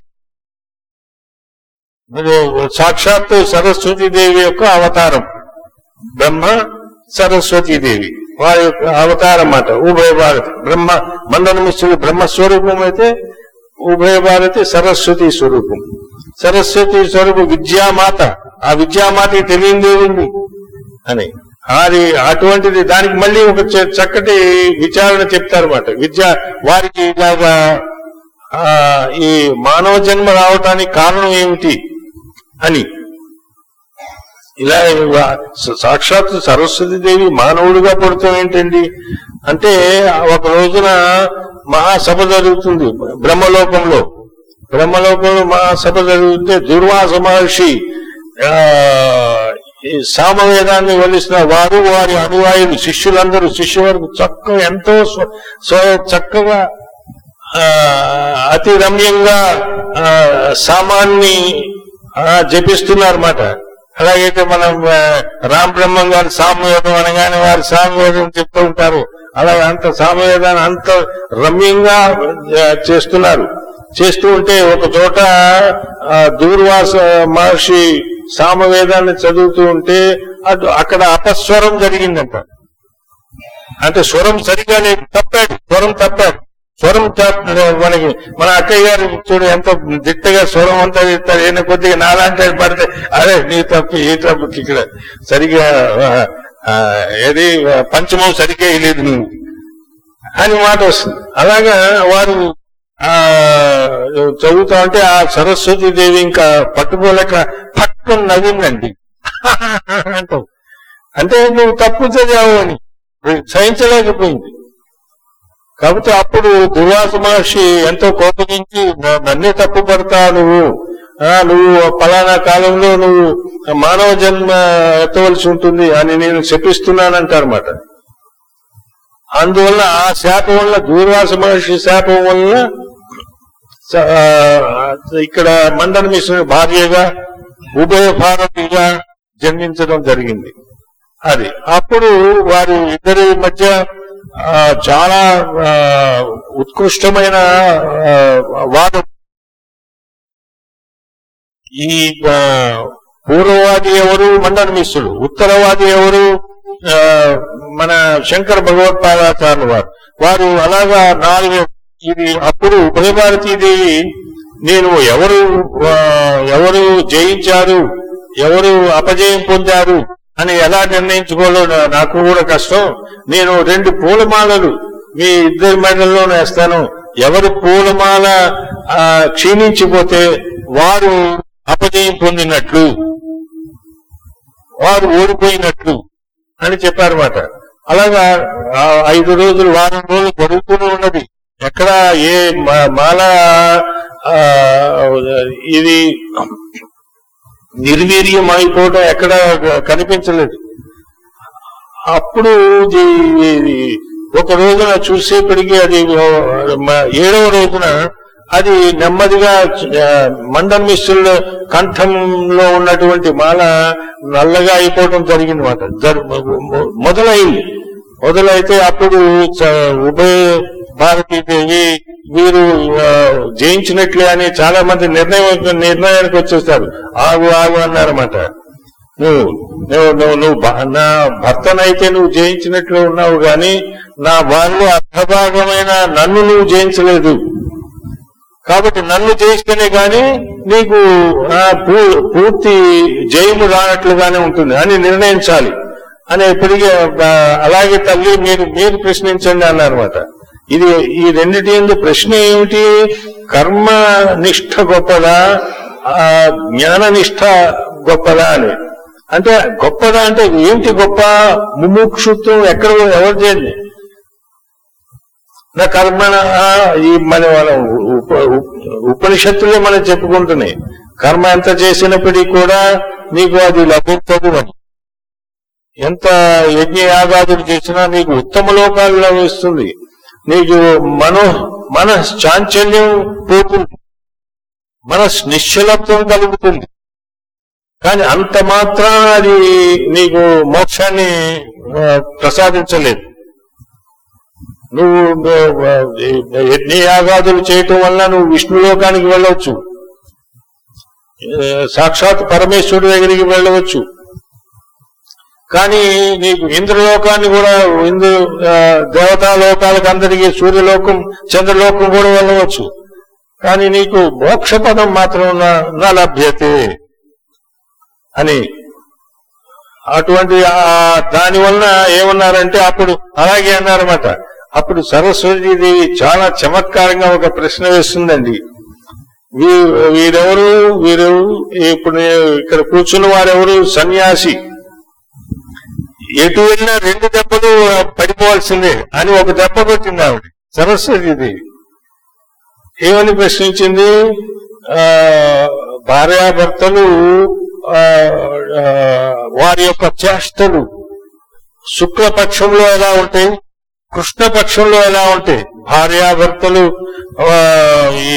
ఇది సాక్షాత్తు సరస్వతి దేవి యొక్క అవతారం బ్రహ్మ సరస్వతి దేవి వారి యొక్క అవతారం అన్నమాట ఉభయ భారతి బ్రహ్మ మండన మిశ్రుడు బ్రహ్మ స్వరూపం అయితే ఉభయ భారతి సరస్వతి స్వరూపం సరస్వతి స్వరూపం విద్యామాత ఆ విద్యామాతకి తెలియంది ఏముంది అని అది అటువంటిది దానికి మళ్ళీ ఒక చ- చక్కటి విచారణ చెప్తారన్నమాట విద్య వారికి ఇలాగా ఆ, ఈ మానవ జన్మ రావటానికి కారణం ఏమిటి అని ఇలా స- సాక్షాత్ సరస్వతి దేవి మానవుడిగా పుడతాం ఏంటండి అంటే ఒక రోజున మహాసభ జరుగుతుంది బ్రహ్మలోకంలో బ్రహ్మలోకంలో మహాసభ జరుగుతుంటే దుర్వాస మహర్షి ఆ, ఈ సామవేదాన్ని వలిసిన వారు వారి అనుయాయులు శిష్యులందరూ శిష్యులకు చక్కగా ఎంతో స్వ- స్వ- చక్కగా ఆ, అతి రమ్యంగా ఆ, సామాన్ని ఆ, జపిస్తున్నారన్నమాట అలాగైతే మనం ఆ, రామ్ బ్రహ్మం గారి సామవేదం అనగానే వారి సామవేదం చెప్తూ ఉంటారు అలాగే అంత సామవేదాన్ని అంత రమ్యంగా ఆ, చేస్తున్నారు చేస్తూ ఉంటే ఒక చోట ఆ, దూర్వాస మహర్షి సామవేదాన్ని చదువుతూ ఉంటే అటు అక్కడ అపస్వరం జరిగిందంట అంటే స్వరం సరిగా లేదు తప్పాడు స్వరం తప్పాడు స్వరం తప్ప- మనకి మన అక్కయ్య గారు చూడు ఎంత దిట్టగా స్వరం అంతా ఇస్తారు ఈయన కొద్దిగా నాలాంటి పడితే అరే నీ తప్పు ఈ తప్పు ఇక్కడ సరిగా ఆ, ఆ, ఏది పంచమం సరిగ్గా వేయలేదు నువ్వు అని మాట వస్తుంది అలాగా వారు ఆ చదువుతా ఉంటే ఆ సరస్వతి దేవి ఇంకా పట్టుకోలేక పట్టుకుని నవ్విందండి అంటావు అంటే నువ్వు తప్పు చదివావు అని సహించలేకపోయింది కాబట్టి అప్పుడు దుర్వాస మహర్షి ఎంతో కోపగించి "న- నన్నే తప్పు పడతా నువ్వు ఆ, నువ్వు ఫలానా కాలంలో నువ్వు మానవ జన్మ ఎత్తవలసి ఉంటుంది అని నేను శపిస్తున్నానంటారన్నమాట అందువల్ల ఆ శాపం వల్ల దూర్వాస మహర్షి శాపం వల్ల స- ఆ, ఇక్కడ మండన మిశ్రుని భార్యగా ఉభయ భారతిగా జన్మించడం జరిగింది అది అప్పుడు వారి ఇద్దరి మధ్య ఆ, చాలా ఆ, ఉత్కృష్టమైన ఆ, వాదం ఈ ఆ, పూర్వవాది ఎవరు మండన మిశ్రుడు ఉత్తరవాది ఎవరు ఆ, మన శంకర భగవత్పాదాచార్యులు వారు వారు అలాగా నాలుగు ఇది అప్పుడు ఉభయభారతీదేవి నేను ఎవరు ఆ, ఎవరు జయించారు ఎవరు అపజయం పొందారు అని ఎలా నిర్ణయించుకోవాలో నా- నాకు కూడా కష్టం నేను రెండు పూలమాలలు మీ ఇద్దరి మెడల్లో వేస్తాను ఎవరి పూలమాల ఆ, క్షీణించిపోతే వారు అపజయం పొందినట్లు వారు ఓడిపోయినట్లు అని చెప్పారన్నమాట అలాగా ఆ ఐదు రోజులు వారం రోజులు జరుగుతూనే ఉన్నది ఎక్కడ ఏ మా- మాల ఆ, ఇది నిర్వీర్యం అయిపోవడం ఎక్కడ కనిపించలేదు అప్పుడు ఇది- ఇది ఒక రోజున చూసేప్పటికీ అది మ- ఏడవ రోజున అది నెమ్మదిగా ఆ, మండన మిశ్రుల కంఠంలో ఉన్నటువంటి మాల నల్లగా అయిపోవడం జరిగింది మాట మొదలైంది మొదలైతే అప్పుడు చ- ఉభయ భారతీదేవి వీరు ఆ, జయించినట్లే అని చాలా మంది నిర్ణయం నిర్ణయానికి వచ్చేస్తారు ఆగు ఆగు అన్నారన్నమాట నువ్వు నువ్వు నువ్వు నువ్వు భ- నా భర్తనైతే నువ్వు జయించినట్లు ఉన్నావు గాని నా వాళ్ళు అర్ధభాగమైన నన్ను నువ్వు జయించలేదు కాబట్టి నన్ను జయిస్తేనే గాని నీకు ఆ, పూ- పూర్తి జయము రానట్లుగానే ఉంటుంది అని నిర్ణయించాలి అని ఎప్పటికీ ఆ, అలాగే తల్లి మీరు మీరు ప్రశ్నించండి అన్నారన్నమాట ఇది ఈ రెండిటి ఎందు ప్రశ్న ఏమిటి కర్మ నిష్ఠ గొప్పదా ఆ, జ్ఞాన నిష్ఠ గొప్పదా అని అంటే గొప్పదా అంటే ఏమిటి గొప్ప ముముక్షుత్వం ఎక్కడ ఎవరు చేయండి నా కర్మణ ఈ మన మనం ఉప- ఉప- ఉపనిషత్తులే మనం చెప్పుకుంటున్నాయి కర్మ ఎంత చేసినప్పటికీ కూడా నీకు అది లభించదు అని ఎంత యజ్ఞ యాగాదులు చేసినా నీకు ఉత్తమ లోకాలు లభిస్తుంది నీకు మనో మన చాంచల్యం పోతుంది మనస్ నిశ్చలత్వం కలుగుతుంది కానీ అంత మాత్రాన అది నీకు మోక్షాన్ని ఆ, ప్రసాదించలేదు నువ్వు ఆ, యజ్ఞయాగాదులు చేయటం వల్ల నువ్వు విష్ణులోకానికి వెళ్ళవచ్చు ఆ, సాక్షాత్ పరమేశ్వరుడి దగ్గరికి వెళ్ళవచ్చు కానీ నీకు ఇంద్రలోకాన్ని కూడా ఇంద్ర ఆ, దేవతా లోకాలకు అందరికీ సూర్యలోకం చంద్రలోకం కూడా వెళ్ళవచ్చు కానీ నీకు మోక్ష పదం మాత్రం నా- నా లభ్యతే అని అటువంటి ఆ దాని వలన ఏమన్నారంటే అప్పుడు అలాగే అన్నారన్నమాట అప్పుడు సరస్వతీదేవి చాలా చమత్కారంగా ఒక ప్రశ్న వేస్తుందండి వీ- వీరెవరు వీరు ఇప్పుడు నే- ఇక్కడ కూర్చున్న వారెవరు సన్యాసి ఎటు వెళ్ళినా రెండు దెబ్బలు పడిపోవాల్సిందే అని ఒక దెబ్బ కొట్టింది ఆవిడ సరస్వతీదేవి ఏమని ప్రశ్నించింది ఆ భార్యాభర్తలు ఆ, ఆ, వారి యొక్క చేష్టలు శుక్లపక్షంలో ఎలా ఉంటాయి కృష్ణపక్షంలో ఎలా ఉంటాయి భార్యాభర్తలు ఆ, ఈ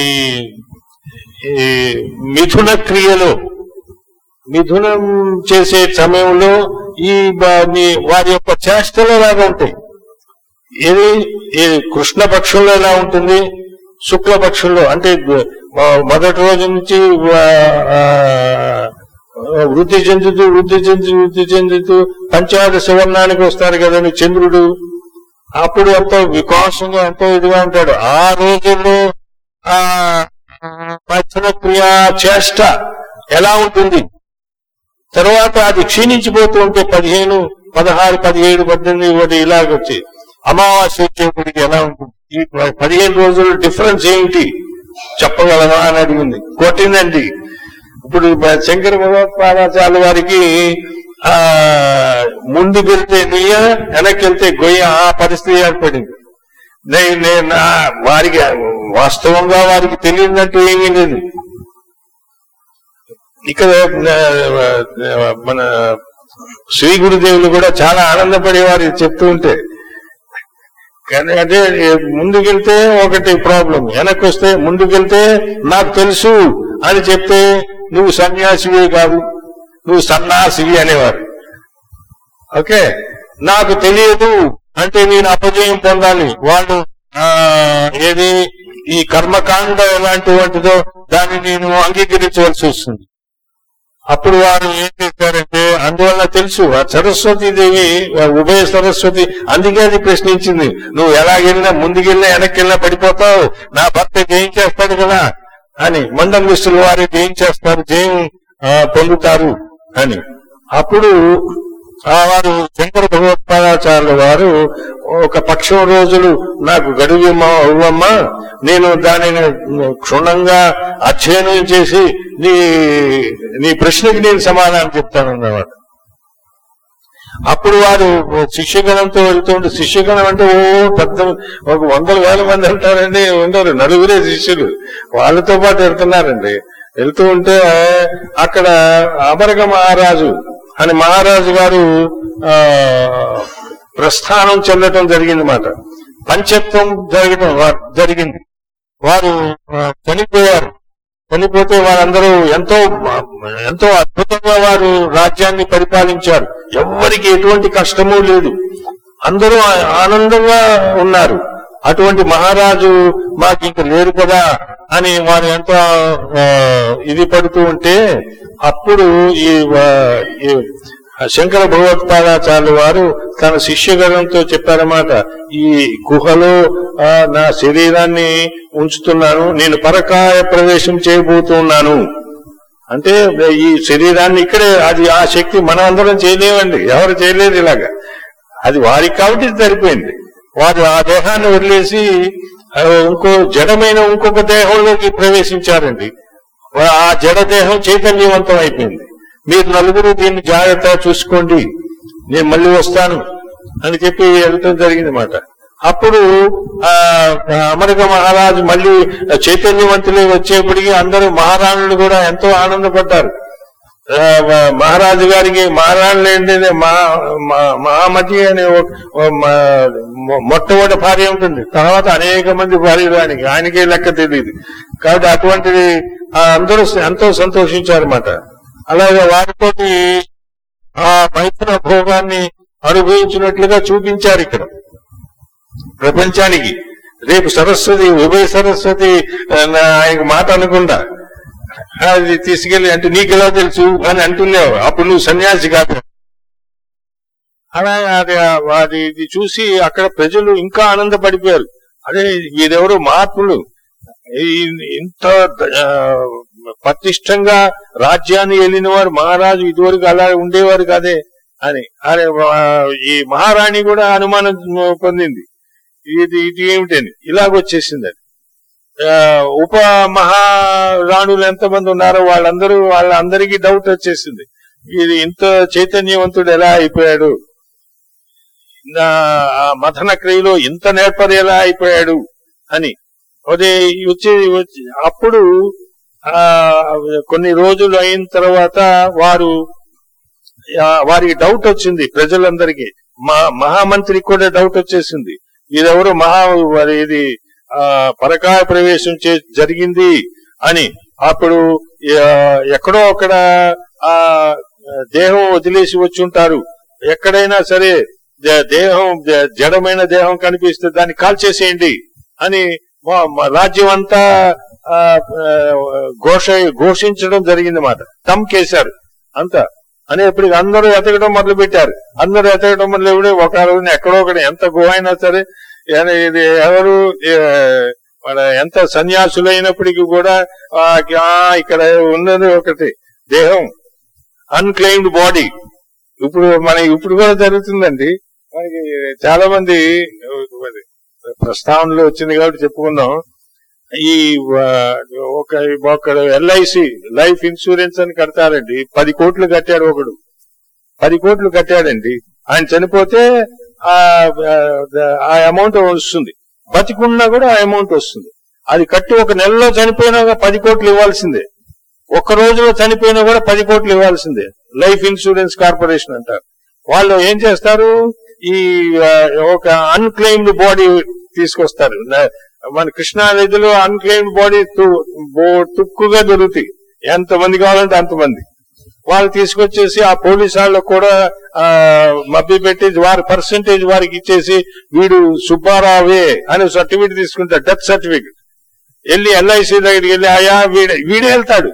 ఈ మిథున క్రియలో మిథునం చేసే సమయంలో ఈ బా- నీ- వారి యొక్క చేష్టలు ఎలాగా ఉంటాయి ఏది ఈ కృష్ణపక్షంలో ఎలా ఉంటుంది శుక్లపక్షంలో అంటే ఆ, మొదటి రోజు నుంచి ఆ, ఆ, వృద్ధి చెందుతూ వృద్ధి చెందుతూ వృద్ధి చెందుతూ పంచాదశ వర్ణానికి వస్తారు కదండి చంద్రుడు అప్పుడు ఎంతో వికాసంగా ఎంతో ఇదిగా ఉంటాడు ఆ రోజుల్లో ఆ పచ్చన క్రియ చేష్ట ఎలా ఉంటుంది తర్వాత అది క్షీణించిపోతూ ఉంటే పదిహేను పదహారు పదిహేడు పద్దెనిమిది ఒకటి ఇలాగొచ్చి అమావాస్య వచ్చేప్పటికి ఎలా ఉంటుంది ఈ పదిహేను రోజుల డిఫరెన్స్ ఏంటి చెప్పగలవా అని అడిగింది కొట్టిందండి ఇప్పుడు బ- శంకర భగవత్పాదాచార్య వారికి ఆ ముందుకు వెళ్తే నెయ్య వెనక్కి వెళ్తే గొయ్య ఆ పరిస్థితి ఏర్పడింది నే- నే- నా- వారికి వాస్తవంగా వారికి తెలియనట్టు ఏమీ లేదు ఇక్కడ ఆ, మన శ్రీ గురుదేవులు కూడా చాలా ఆనందపడేవారు ఇది చెప్తూ ఉంటే కానీ అదే ముందుకెళ్తే ఒకటి ప్రాబ్లం వెనక్కి వస్తే ముందుకెళ్తే నాకు తెలుసు అని చెప్తే నువ్వు సన్యాసివి కాదు నువ్వు సన్నాసివి అనేవారు ఓకే నాకు తెలియదు అంటే నేను అపజయం పొందాలి వాళ్ళు ఆ, ఏది ఈ కర్మకాండ ఎలాంటి వాటిదో దాన్ని నేను అంగీకరించవలసి వస్తుంది అప్పుడు వారు ఏం చేశారంటే అందువల్ల తెలుసు ఆ సరస్వతి దేవి ఆ ఉభయ సరస్వతి అందుకే అది ప్రశ్నించింది నువ్వు ఎలాగెళ్ళినా ముందుకెళ్ళినా వెనక్కి పడిపోతావు నా భర్త జయం చేస్తాడు కదా అని మండల విష్ణుల వారు జయం చేస్తారు జయం ఆ, పొందుతారు అని అప్పుడు ఆ వారు శంకర భగవత్పాదాచార్యుల వారు ఒక పక్షం రోజులు నాకు గడువు ఇమ్మ- ఇవ్వమ్మా నేను దానిని క్షుణ్ణంగా అధ్యయనం చేసి నీ నీ ప్రశ్నకి నేను సమాధానం చెప్తానన్నమాట అప్పుడు వారు శిష్యగణంతో వెళ్తుంటే శిష్యగణం అంటే ఓ పెద్ద ఒక వందల వేల మంది వెళ్తారండి ఉండరు నలుగురే శిష్యులు వాళ్ళతో పాటు వెళ్తున్నారండి వెళ్తూ ఉంటే అక్కడ అమరగ మహారాజు అని మహారాజు గారు ఆ ప్రస్థానం చెందటం జరిగింది మాట పంచత్వం జరగటం వా- జరిగింది వారు ఆ, చనిపోయారు చనిపోతే వారందరూ ఎంతో ఎంతో అద్భుతంగా వారు రాజ్యాన్ని పరిపాలించారు ఎవ్వరికి ఎటువంటి కష్టము లేదు అందరూ ఆ- ఆనందంగా ఉన్నారు అటువంటి మహారాజు మాకు ఇంక లేరు కదా అని వారు ఎంతో ఆ, ఇది పడుతూ ఉంటే అప్పుడు ఈ వా- ఈ శంకర భగవత్పాదాచార్యులు వారు తన శిష్యగణంతో చెప్పారన్నమాట ఈ గుహలో ఆ, నా శరీరాన్ని ఉంచుతున్నాను నేను పరకాయ ప్రవేశం చేయబోతున్నాను అంటే ఈ శరీరాన్ని ఇక్కడే అది ఆ శక్తి మనం అందరం చేయలేమండి ఎవరు చేయలేరు ఇలాగా అది వారికి కాబట్టి ఇది సరిపోయింది వారు ఆ దేహాన్ని వదిలేసి ఆ, ఇంకో జడమైన ఇంకొక దేహంలోకి ప్రవేశించారండి ఆ జడ దేహం చైతన్యవంతం అయిపోయింది మీరు నలుగురు దీన్ని జాగ్రత్తగా చూసుకోండి నేను మళ్ళీ వస్తాను అని చెప్పి వెళ్ళటం జరిగింది మాట అప్పుడు ఆ అమెరికా మహారాజు మళ్ళీ చైతన్యవంతులు వచ్చేప్పటికి అందరూ మహారాణులు కూడా ఎంతో ఆనందపడ్డారు ఆ, మ- మహారాజు గారికి మహారాణులు ఏంటంటే మహా- మ- మహామతి అనే ఒక- ఒక మ- మొ- మొట్టమొదటి భార్య ఉంటుంది తర్వాత అనేక మంది భార్యలు ఆయనకి ఆయనకే లెక్క తెలియదు కాబట్టి అటువంటిది ఆ, అందరూ ఎంతో సంతోషించారన్నమాట అలాగే వారితోటి ఆ మైత్ర భోగాన్ని అనుభవించినట్లుగా చూపించారు ఇక్కడ ప్రపంచానికి రేపు సరస్వతి ఉభయ సరస్వతి ఆ, నా- ఆయనకు మాట అనకుండా అది తీసుకెళ్లి అంటే నీకెలా తెలుసు అని అంటున్నావు అప్పుడు నువ్వు సన్యాసి కాదు అలా అది అది ఇది చూసి అక్కడ ప్రజలు ఇంకా ఆనందపడిపోయారు అదే వీరెవరు మహాత్ములు ఈ- ఇంత ఆ, పటిష్టంగా రాజ్యాన్ని వెళ్ళిన వారు మహారాజు ఇదివరకు అలా ఉండేవారు కాదే అని అరే ఆ, ఈ మహారాణి కూడా అనుమానం పొందింది ఇది ఇది ఏమిటని ఇలాగొచ్చేసింది అది ఆ, ఉప మహారాణులు ఎంతమంది ఉన్నారో వాళ్ళందరూ వాళ్ళందరికీ డౌట్ వచ్చేసింది ఇది ఇంత చైతన్యవంతుడు ఎలా అయిపోయాడు నా ఆ మథన క్రియలో ఇంత నేర్పరి ఎలా అయిపోయాడు అని అదే వచ్చి వచ్చి అప్పుడు ఆ కొన్ని రోజులు అయిన తర్వాత వారు ఆ, వారికి డౌట్ వచ్చింది ప్రజలందరికీ మా మహామంత్రికి కూడా డౌట్ వచ్చేసింది ఇదెవరు మహా మరి ఇది ఆ పరకాయ ప్రవేశం చే జరిగింది అని అప్పుడు ఆ, ఎక్కడో అక్కడ ఆ దేహం వదిలేసి వచ్చి ఉంటారు ఎక్కడైనా సరే దే- దేహం దే- జడమైన దేహం కనిపిస్తే దాన్ని కాల్చేసేయండి అని మా- మా రాజ్యం అంతా ఆ, ఆ, ఘోష ఘోషించడం జరిగింది మాట తమ్కేశారు అంతా అనేప్పటికి అందరూ ఎతకడం మొదలు పెట్టారు అందరూ ఎతకడం మొదలు పెట్టి ఒక రోజున ఎక్కడో ఒకటి ఎంత గుహ అయినా సరే ఏ- ఇది ఎవరు ఏ, మన ఎంత సన్యాసులైనప్పటికీ కూడా ఆ, ఆ, ఇక్కడ ఉన్నది ఒకటి దేహం అన్క్లెయిమ్డ్ బాడీ ఇప్పుడు మన ఇప్పుడు కూడా జరుగుతుందండి మనకి చాలా మంది మరి ప్రస్తావనలో వచ్చింది కాబట్టి చెప్పుకుందాం ఈ ఆ, ఒక ఒక ఎల్ఐసి లైఫ్ ఇన్సూరెన్స్ అని కడతారండి పది కోట్లు కట్టాడు ఒకడు పది కోట్లు కట్టాడండి ఆయన చనిపోతే ఆ ఆ అమౌంట్ వస్తుంది బతికున్నా కూడా ఆ అమౌంట్ వస్తుంది అది కట్టి ఒక నెలలో చనిపోయినా కూడా పది కోట్లు ఇవ్వాల్సిందే ఒక్క రోజులో చనిపోయినా కూడా పది కోట్లు ఇవ్వాల్సిందే లైఫ్ ఇన్సూరెన్స్ కార్పొరేషన్ అంటారు వాళ్ళు ఏం చేస్తారు ఈ ఆ, ఒక అన్క్లెయిమ్డ్ బాడీ తీసుకొస్తారు న- మన కృష్ణా నదిలో అన్క్లెయిమ్డ్ బాడీ తుక్కుగా దొరుకుతాయి ఎంతమంది కావాలంటే అంతమంది వాళ్ళు తీసుకొచ్చేసి ఆ పోలీస్ వాళ్ళకు కూడా ఆ మభ్య పెట్టి వారి పర్సంటేజ్ వారికి ఇచ్చేసి వీడు సుబ్బారావే అనే సర్టిఫికేట్ తీసుకుంటారు డెత్ సర్టిఫికేట్ వెళ్ళి ఎల్ఐసి దగ్గరికి వెళ్ళి అయ్యా వీడే వీడే వెళ్తాడు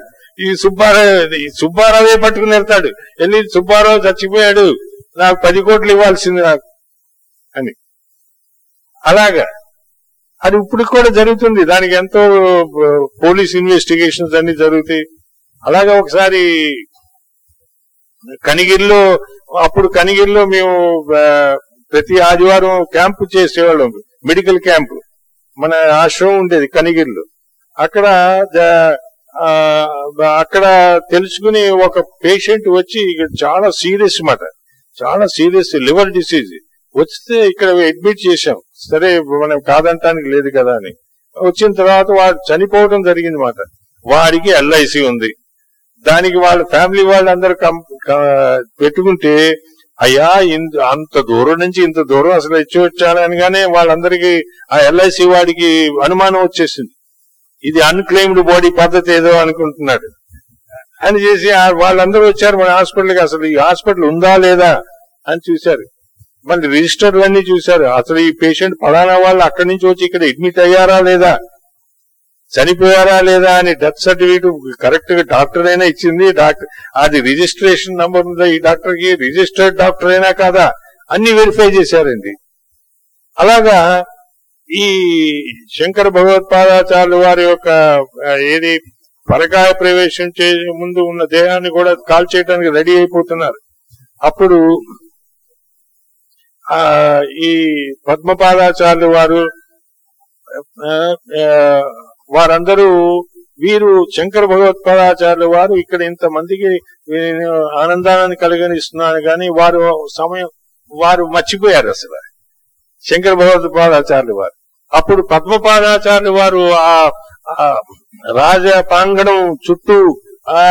ఈ సుబ్బారావు ఈ సుబ్బారావే పట్టుకుని వెళ్తాడు వెళ్ళి సుబ్బారావు చచ్చిపోయాడు నాకు పది కోట్లు ఇవ్వాల్సింది నాకు అని అలాగా అది ఇప్పుడు కూడా జరుగుతుంది దానికి ఎంతో పోలీస్ ఇన్వెస్టిగేషన్స్ అన్ని జరుగుతాయి అలాగా ఒకసారి కనిగిరిలో అప్పుడు కనిగిరిలో మేము ఆ, ప్రతి ఆదివారం క్యాంపు చేసేవాళ్ళం మెడికల్ క్యాంపు మన ఆశ్రమం ఉండేది కనిగిరిలో అక్కడ ద- ఆ, అక్కడ తెలుసుకుని ఒక పేషెంట్ వచ్చి ఇక్కడ చాలా సీరియస్ మాట చాలా సీరియస్ లివర్ డిసీజ్ వస్తే ఇక్కడ అడ్మిట్ చేశాం సరే మనం కాదంటానికి లేదు కదా అని వచ్చిన తర్వాత వాడు చనిపోవడం జరిగింది మాట వాడికి ఎల్ఐసి ఉంది దానికి వాళ్ళ ఫ్యామిలీ వాళ్ళందరూ కం- క- పెట్టుకుంటే అయ్యా ఇంత అంత దూరం నుంచి ఇంత దూరం అసలు ఇచ్చి వచ్చానగానే వాళ్ళందరికీ ఆ ఎల్ఐసి వాడికి అనుమానం వచ్చేసింది ఇది అన్క్లెయిమ్డ్ బాడీ పద్ధతి ఏదో అనుకుంటున్నాడు అని చేసి ఆ- వాళ్ళందరూ వచ్చారు మన హాస్పిటల్కి అసలు ఈ హాస్పిటల్ ఉందా లేదా అని చూశారు మళ్ళీ రిజిస్టర్లు అన్ని చూశారు అసలు ఈ పేషెంట్ ఫలానా వాళ్ళు అక్కడి నుంచి వచ్చి ఇక్కడ అడ్మిట్ అయ్యారా లేదా చనిపోయారా లేదా అని డెత్ సర్టిఫికేట్ కరెక్ట్ గా డాక్టర్ అయినా ఇచ్చింది డాక్టర్ అది రిజిస్ట్రేషన్ నంబర్ ఉందా ఈ డాక్టర్ కి రిజిస్టర్డ్ డాక్టర్ అయినా కాదా అన్ని వెరిఫై చేశారండి అలాగా ఈ శంకర భగవత్పాదాచార్యుల వారి యొక్క ఆ, ఏది పరకాయ ప్రవేశం చే ముందు ఉన్న దేహాన్ని కూడా కాల్ చేయడానికి రెడీ అయిపోతున్నారు అప్పుడు ఆ ఈ పద్మపాదాచార్యులు వారు ఆ, ఆ, వారందరూ వీరు శంకర భగవత్పాదాచార్యులు వారు ఇక్కడ ఇంతమందికి నేను ఆనందాన్ని కలిగనిస్తున్నాను కానీ వారు సమయం వారు మర్చిపోయారు అసలు శంకర భగవత్పాదాచార్యులు వారు అప్పుడు పద్మపాదాచార్యులు వారు ఆ ఆ రాజ ప్రాంగణం చుట్టూ ఆ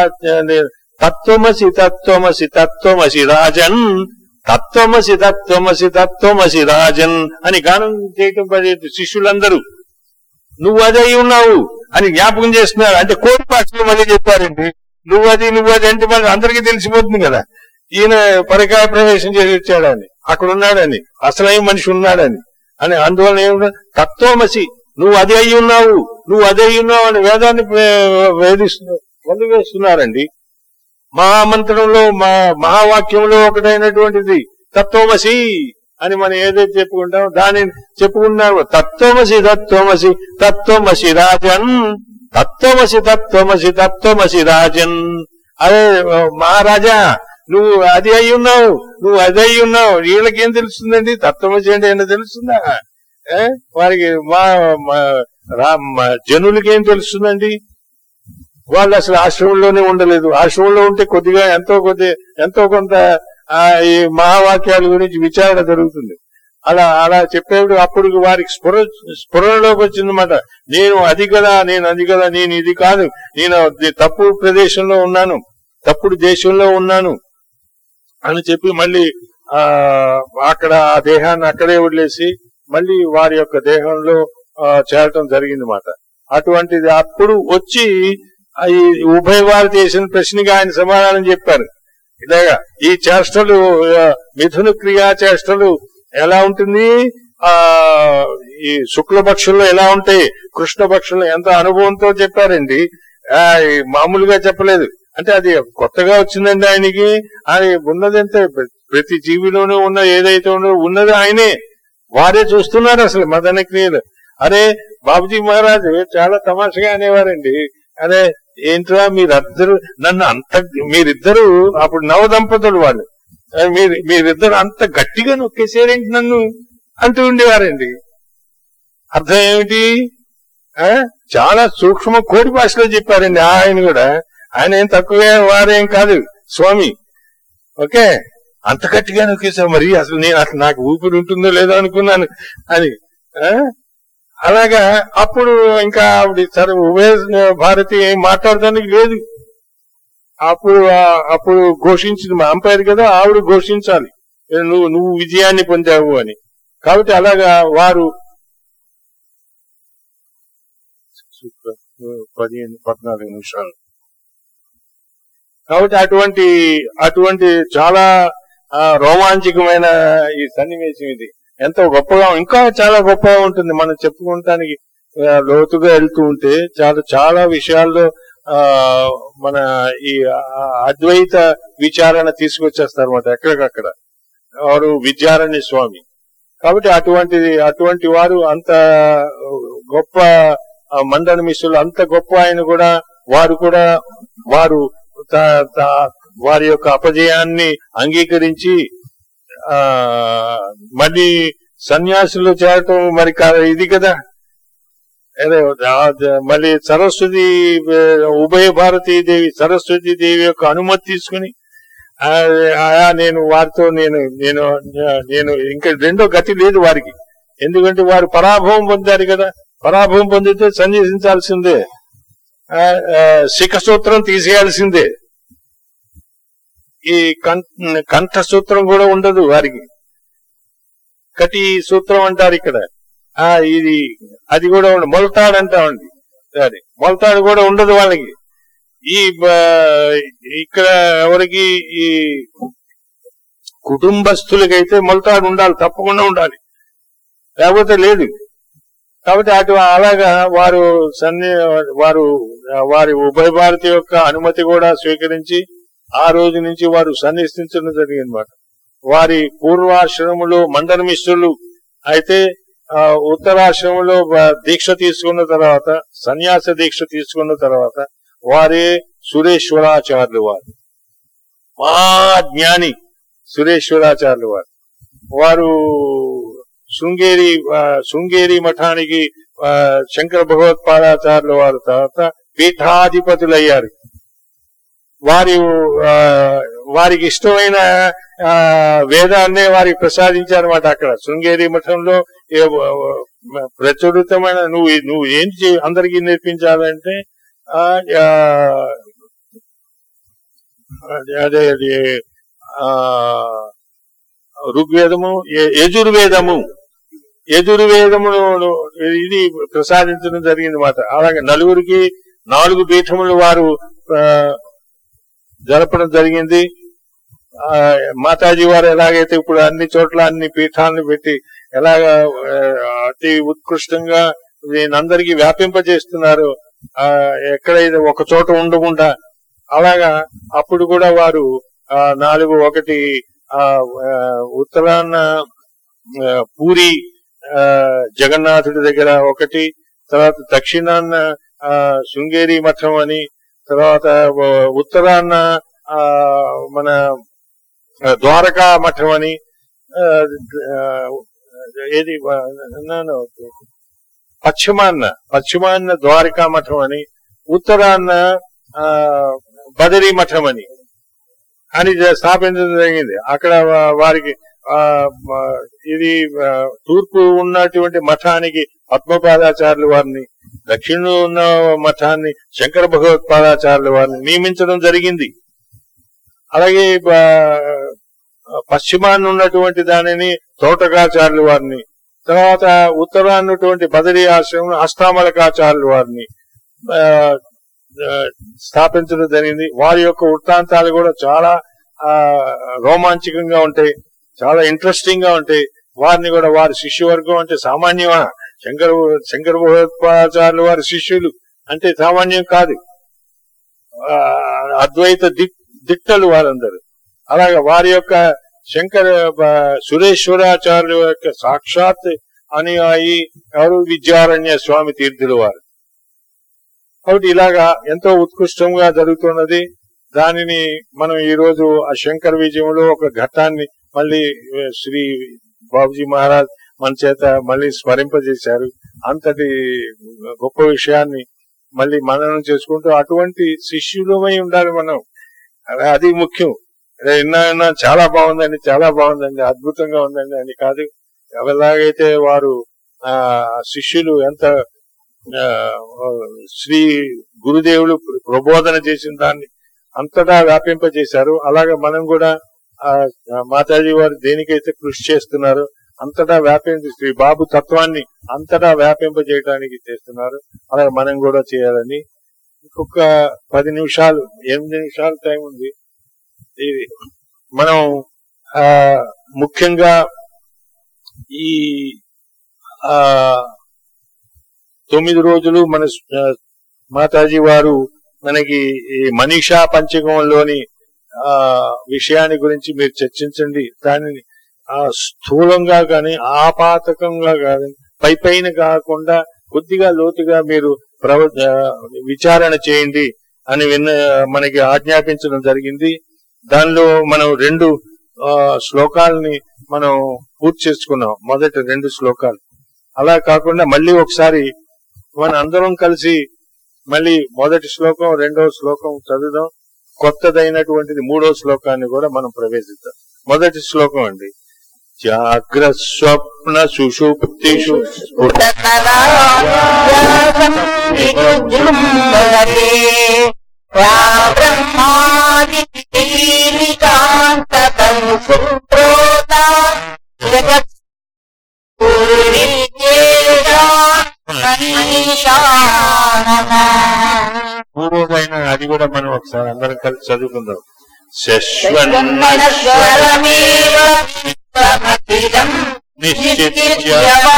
తత్వమసి తత్వమసి తత్వమసి రాజన్ తత్వమసి తత్వమసి తత్వమసి రాజన్ అని గానం చేయటం పడే శిష్యులందరూ నువ్వు అదే ఉన్నావు అని జ్ఞాపకం చేస్తున్నారు అంటే కోడి భాషలో మళ్ళీ చెప్పారండి నువ్వు అది నువ్వు అది అంటే మరి అందరికీ తెలిసిపోతుంది కదా ఈయన పరకాయ ప్రవేశం చేసి వచ్చాడని అక్కడ ఉన్నాడని అసలైన మనిషి ఉన్నాడని అని అందువల్ల ఏమిటో తత్వమసి నువ్వు అదే అయి ఉన్నావు నువ్వు అదే అయి ఉన్నావు అని వేదాన్ని వే- వేధిస్తున్నారు వల్లి వేస్తున్నారండి మహామంత్రంలో మా మహావాక్యంలో ఒకటైనటువంటిది తత్వమసి అని మనం ఏదైతే చెప్పుకుంటామో దానిని చెప్పుకున్నాము తత్వమసి తత్వమసి తత్వమసి రాజన్ తత్వమసి తత్వమసి తత్వమసి రాజన్ అదే ఓ, మహారాజా నువ్వు అది అయి ఉన్నావు నువ్వు అది అయి ఉన్నావు వీళ్ళకేం తెలుస్తుందండి తత్వమసి అంటే ఏంటో తెలుస్తుందా ఏ? వారికి మా మా- రా- మా జనులకి ఏం తెలుస్తుందండి వాళ్ళు అసలు ఆశ్రమంలోనే ఉండలేదు ఆశ్రమంలో ఉంటే కొద్దిగా ఎంతో కొద్ది ఎంతో కొంత ఆ ఈ మహావాక్యాల గురించి విచారణ జరుగుతుంది అలా అలా చెప్పేప్పుడు అప్పుడు వారికి స్ఫుర స్ఫురణలోకి వచ్చిందన్నమాట నేను అది కదా నేను అది కదా నేను ఇది కాదు నేను ది- తప్పుడు ప్రదేశంలో ఉన్నాను తప్పుడు దేశంలో ఉన్నాను అని చెప్పి మళ్ళీ ఆ అక్కడ ఆ దేహాన్ని అక్కడే వదిలేసి మళ్ళీ వారి యొక్క దేహంలో ఆ, చేరటం జరిగింది మాట అటువంటిది అప్పుడు వచ్చి ఆ ఈ ఉభయ వారు చేసిన ప్రశ్నకి ఆయన సమాధానం చెప్పారు ఇలాగా ఈ చేష్టలు ఆ, మిథున క్రియా చేష్టలు ఎలా ఉంటుంది ఆ ఈ శుక్లపక్షంలో ఎలా ఉంటాయి కృష్ణ పక్షంలో ఎంత అనుభవంతో చెప్పారండి ఆ ఈ మామూలుగా చెప్పలేదు అంటే అది కొత్తగా వచ్చిందండి ఆయనకి అది ఉన్నదంటే ప్రతి జీవిలోనూ ఉన్న ఏదైతే ఉన్నదో ఉన్నది ఆయనే వారే చూస్తున్నారు అసలు మదన క్రియలు అరే బాబుజీ మహారాజు చాలా తమాషగా అనేవారండి అరే ఏంట్రా మీరిద్దరు నన్ను అంత మీరిద్దరు అప్పుడు నవ దంపతులు వాళ్ళు ఆ, మీరు మీరిద్దరు అంత గట్టిగా నొక్కేసారేంటి నన్ను అంటూ ఉండేవారండి అర్థం ఏమిటి ఆ చాలా సూక్ష్మ కోడి భాషలో చెప్పారండి ఆయన కూడా ఆయన ఏం తక్కువ వారేం కాదు స్వామి ఓకే అంత గట్టిగా నొక్కేసా మరి అసలు నేను అసలు నాకు ఊపిరి ఉంటుందో లేదో అనుకున్నాను అని ఆ? అలాగా అప్పుడు ఇంకా ఆవిడ సరే ఉభయ భారతి ఏం మాట్లాడడానికి లేదు అప్పుడు ఆ- అప్పుడు ఘోషించింది మా అంపైర్ కదా ఆవిడ ఘోషించాలి ఏ, నువ్వు నువ్వు విజయాన్ని పొందావు అని కాబట్టి అలాగా వారు పదిహేను పద్నాలుగు నిమిషాలు కాబట్టి అటువంటి అటువంటి చాలా ఆ, రోమాంచకమైన ఈ సన్నివేశం ఇది ఎంతో గొప్పగా ఇంకా చాలా గొప్పగా ఉంటుంది మనం చెప్పుకోవటానికి ఆ, లోతుగా వెళ్తూ ఉంటే చాలా చాలా విషయాల్లో ఆ, మన ఈ ఆ, అద్వైత విచారణ తీసుకొచ్చేస్తారు అనమాట ఎక్కడికక్కడ వారు విద్యారణ్య స్వామి కాబట్టి అటువంటి అటువంటి వారు అంత గొప్ప ఆ, మండన మిశ్రులు అంత గొప్ప ఆయన కూడా వారు కూడా వారు త- త- వారి యొక్క అపజయాన్ని అంగీకరించి ఆ మళ్ళీ సన్యాసులు చేరటం మరి కా- ఇది కదా అదే, ఆ, ద- మళ్ళీ సరస్వతి ఆ, ఉభయ భారతీ దేవి సరస్వతి దేవి యొక్క అనుమతి తీసుకుని ఆ, ఆ, నేను వారితో నేను నేను నేను ఇంకా రెండో గతి లేదు వారికి ఎందుకంటే వారు పరాభవం పొందారు కదా పరాభవం పొందితే సన్యసించాల్సిందే ఆ, ఆ, శిఖ సూత్రం తీసేయాల్సిందే ఈ కం- కంఠ సూత్రం కూడా ఉండదు వారికి కటి సూత్రం అంటారు ఇక్కడ ఆ ఇది అది కూడా ఉండదు మొలతాడు అంటామండి సరే మొలతాడు కూడా ఉండదు వాళ్ళకి ఈ బ- ఇక్కడ ఎవరికి ఈ కుటుంబస్తులకైతే మొలతాడు ఉండాలి తప్పకుండా ఉండాలి లేకపోతే లేదు కాబట్టి అటు అలాగా వారు సన్ని వారు వారి ఉభయ భారతి యొక్క అనుమతి కూడా స్వీకరించి ఆ రోజు నుంచి వారు సన్నిహించడం జరిగింది అన్నమాట వారి పూర్వాశ్రమంలో మండన మిశ్రులు అయితే ఆ, ఉత్తరాశ్రమంలో వా- దీక్ష తీసుకున్న తర్వాత సన్యాస దీక్ష తీసుకున్న తర్వాత వారే సురేశ్వరాచార్యులు వారు మా జ్ఞాని సురేశ్వరాచార్యులు వారు వారు శృంగేరి ఆ, శృంగేరి మఠానికి ఆ, శంకర భగవత్పాదాచార్యుల వారు తర్వాత పీఠాధిపతులయ్యారు వారి ఆ, వారికి ఇష్టమైన ఆ, వేదాన్నే వారికి ప్రసాదించారన్నమాట అక్కడ శృంగేరి మఠంలో ఏ- ప్రచురితమైన నువ్వు నువ్వు ఏం చే- అందరికీ నేర్పించాలంటే ఆ, ఆ, అదే అదే అది, ఆ, ఋగ్వేదము య- యజుర్వేదము యజుర్వేదమును ఇది ప్రసాదించడం జరిగింది మాట అలాగే నలుగురికి నాలుగు పీఠములు వారు ఆ, జరపడం జరిగింది ఆ, మాతాజీ వారు ఎలాగైతే ఇప్పుడు అన్ని చోట్ల అన్ని పీఠాలను పెట్టి ఎలాగ ఆ, అతి ఉత్కృష్టంగా దీనందరికీ వ్యాపింపజేస్తున్నారు ఆ, ఎక్కడైతే ఒక చోట ఉండకుండా అలాగా అప్పుడు కూడా వారు ఆ, నాలుగు ఒకటి ఆ, ఆ, ఉత్తరాన ఆ, పూరి ఆ, జగన్నాథుడి దగ్గర ఒకటి తర్వాత దక్షిణాన్న ఆ, శృంగేరి మఠం అని తర్వాత ఆ, ఉత్తరాన ఆ, మన ఆ, ద్వారకా మఠం అని ఆ, ఆ, ఏది ఆ, no, no. పశ్చిమాన్న పశ్చిమాన్న ద్వారకా మఠం అని ఉత్తరాన్న ఆ, బదరీ మఠం అని అని జ- స్థాపించడం జరిగింది అక్కడ వా- వారికి ఆ మ- ఇది ఆ, తూర్పు ఉన్నటువంటి మఠానికి పద్మపాదాచార్యుల వారిని దక్షిణంలో ఉన్న మఠాన్ని శంకర భగవత్పాదాచార్యుల వారిని నియమించడం జరిగింది అలాగే బ- పశ్చిమాన్ని ఉన్నటువంటి దానిని తోటకాచార్యుల వారిని తర్వాత ఉత్తరాన్ని ఉన్నటువంటి బదరీ ఆశ్రమం అష్టామలకాచార్యుల వారిని ఆ, ఆ, స్థాపించడం జరిగింది వారి యొక్క వృత్తాంతాలు కూడా చాలా ఆ, రోమాంచకంగా ఉంటాయి చాలా ఇంట్రెస్టింగ్ గా ఉంటాయి వారిని కూడా వారి శిష్యవర్గం అంటే సామాన్యమా శంకర శంకర భగవత్పాదాచార్యులు వారి శిష్యులు అంటే సామాన్యం కాదు ఆ, అద్వైత దిక్ దిట్టలు వారందరూ అలాగే వారి యొక్క శంకర బ- సురేశ్వరాచార్యుల యొక్క సాక్షాత్ అనుయాయి ఎవరు విద్యారణ్య స్వామి తీర్థులు వారు కాబట్టి ఇలాగా ఎంతో ఉత్కృష్టంగా జరుగుతున్నది దానిని మనం ఈ రోజు ఆ శంకర విజయంలో ఒక ఘట్టాన్ని మళ్ళీ ఏ, శ్రీ బాబుజీ మహారాజ్ మన చేత మళ్ళీ స్మరింపజేశారు అంతటి గొప్ప విషయాన్ని మళ్ళీ మననం చేసుకుంటూ అటువంటి శిష్యులమై ఉండాలి మనం అలా అది ముఖ్యం అదే విన్నా విన్నా చాలా బాగుందండి చాలా బాగుందండి అద్భుతంగా ఉందండి అని కాదు ఎలాగైతే వారు ఆ శిష్యులు ఎంత ఆ, శ్రీ గురుదేవులు ప్రబోధన చేసిన దాన్ని అంతటా వ్యాపింపజేశారు అలాగే మనం కూడా ఆ మాతాజీ వారు దేనికైతే కృషి చేస్తున్నారు అంతటా వ్యాపించి శ్రీ బాబు తత్వాన్ని అంతటా వ్యాపింపజేయడానికి చేస్తున్నారు అలాగే మనం కూడా చేయాలని ఇంకొక పది నిమిషాలు ఎనిమిది నిమిషాలు టైం ఉంది ఇది మనం ఆ ముఖ్యంగా ఈ ఆ తొమ్మిది రోజులు మన ఆ, మాతాజీ వారు మనకి ఈ మనీషా పంచకంలోని ఆ విషయాన్ని గురించి మీరు చర్చించండి దానిని ఆ స్థూలంగా కానీ ఆపాతకంగా కానీ పై పైన కాకుండా కొద్దిగా లోతుగా మీరు ప్రవ ఆ, విచారణ చేయండి అని విన్న మనకి ఆజ్ఞాపించడం జరిగింది దానిలో మనం రెండు ఆ, శ్లోకాలని మనం పూర్తి చేసుకున్నాం మొదటి రెండు శ్లోకాలు అలా కాకుండా మళ్ళీ ఒకసారి మన అందరం కలిసి మళ్ళీ మొదటి శ్లోకం రెండవ శ్లోకం చదువుదాం కొత్తదైనటువంటిది మూడో శ్లోకాన్ని కూడా మనం ప్రవేశిద్దాం మొదటి శ్లోకం అండి జాగ్ర స్వప్న సుషుప్తిషు విజృంభతే యా బ్రహ్మాదికాంతతం సుప్రోతా జగత్ మూడోదైన అది కూడా మనం ఒకసారి అందరం కలిసి చదువుకుందాం శశ్వన్ స్వరమేవ సమతిదం నిశ్చిత్య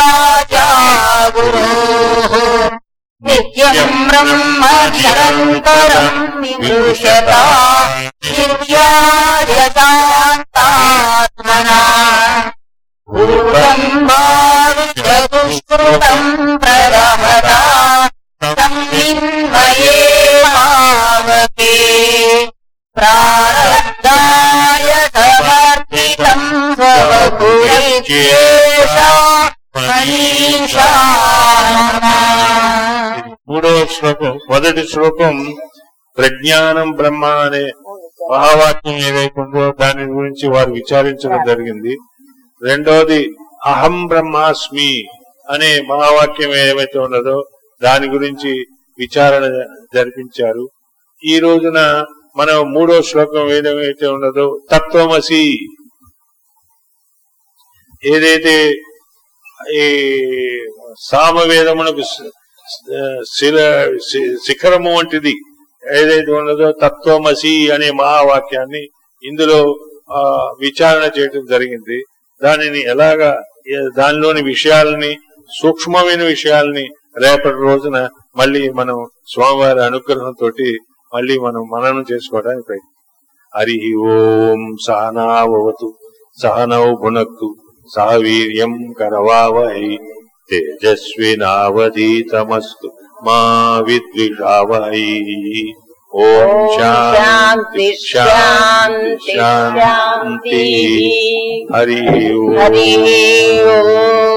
నిత్యం బ్రహ్మ నిరంతరం విదృశతా నిత్యాజతాత్మనా భూతం చతుష్కృతం ప్రరహతా సంవిన్మయే మావకే ప్రారబ్ధాయ సమర్పితం స్వకులేషా మనీషానా మూడవ శ్లోకం మొదటి శ్లోకం ప్రజ్ఞానం బ్రహ్మ అనే మహావాక్యం ఏదైతే ఉందో దాని గురించి వారు విచారించడం జరిగింది రెండవది అహం బ్రహ్మాస్మి అనే మహావాక్యం ఏమైతే ఉన్నదో దాని గురించి విచారణ జరిపించారు ఈ రోజున మనం మూడో శ్లోకం ఏదైతే ఉన్నదో తత్వమసి ఏదైతే ఈ సామవేదమునకు శి- శిల శి- శిఖరము వంటిది ఏదైతే ఉన్నదో తత్వమసి అనే మహావాక్యాన్ని ఇందులో ఆ, విచారణ చేయడం జరిగింది దానిని ఎలాగా ఏ- దానిలోని విషయాలని సూక్ష్మమైన విషయాల్ని రేపటి రోజున మళ్ళీ మనం స్వామివారి అనుగ్రహంతో మళ్ళీ మనం మననం చేసుకోవడానికి ప్రయత్నం హరి ఓం సహనావతు సహనౌ భునక్తు సహ వీర్యం కరవావహై తేజస్వినావధీతమస్తు మా విద్విషావహై ఓం శాంతి శాంతి శాంతి హరి ఓం హరి ఓం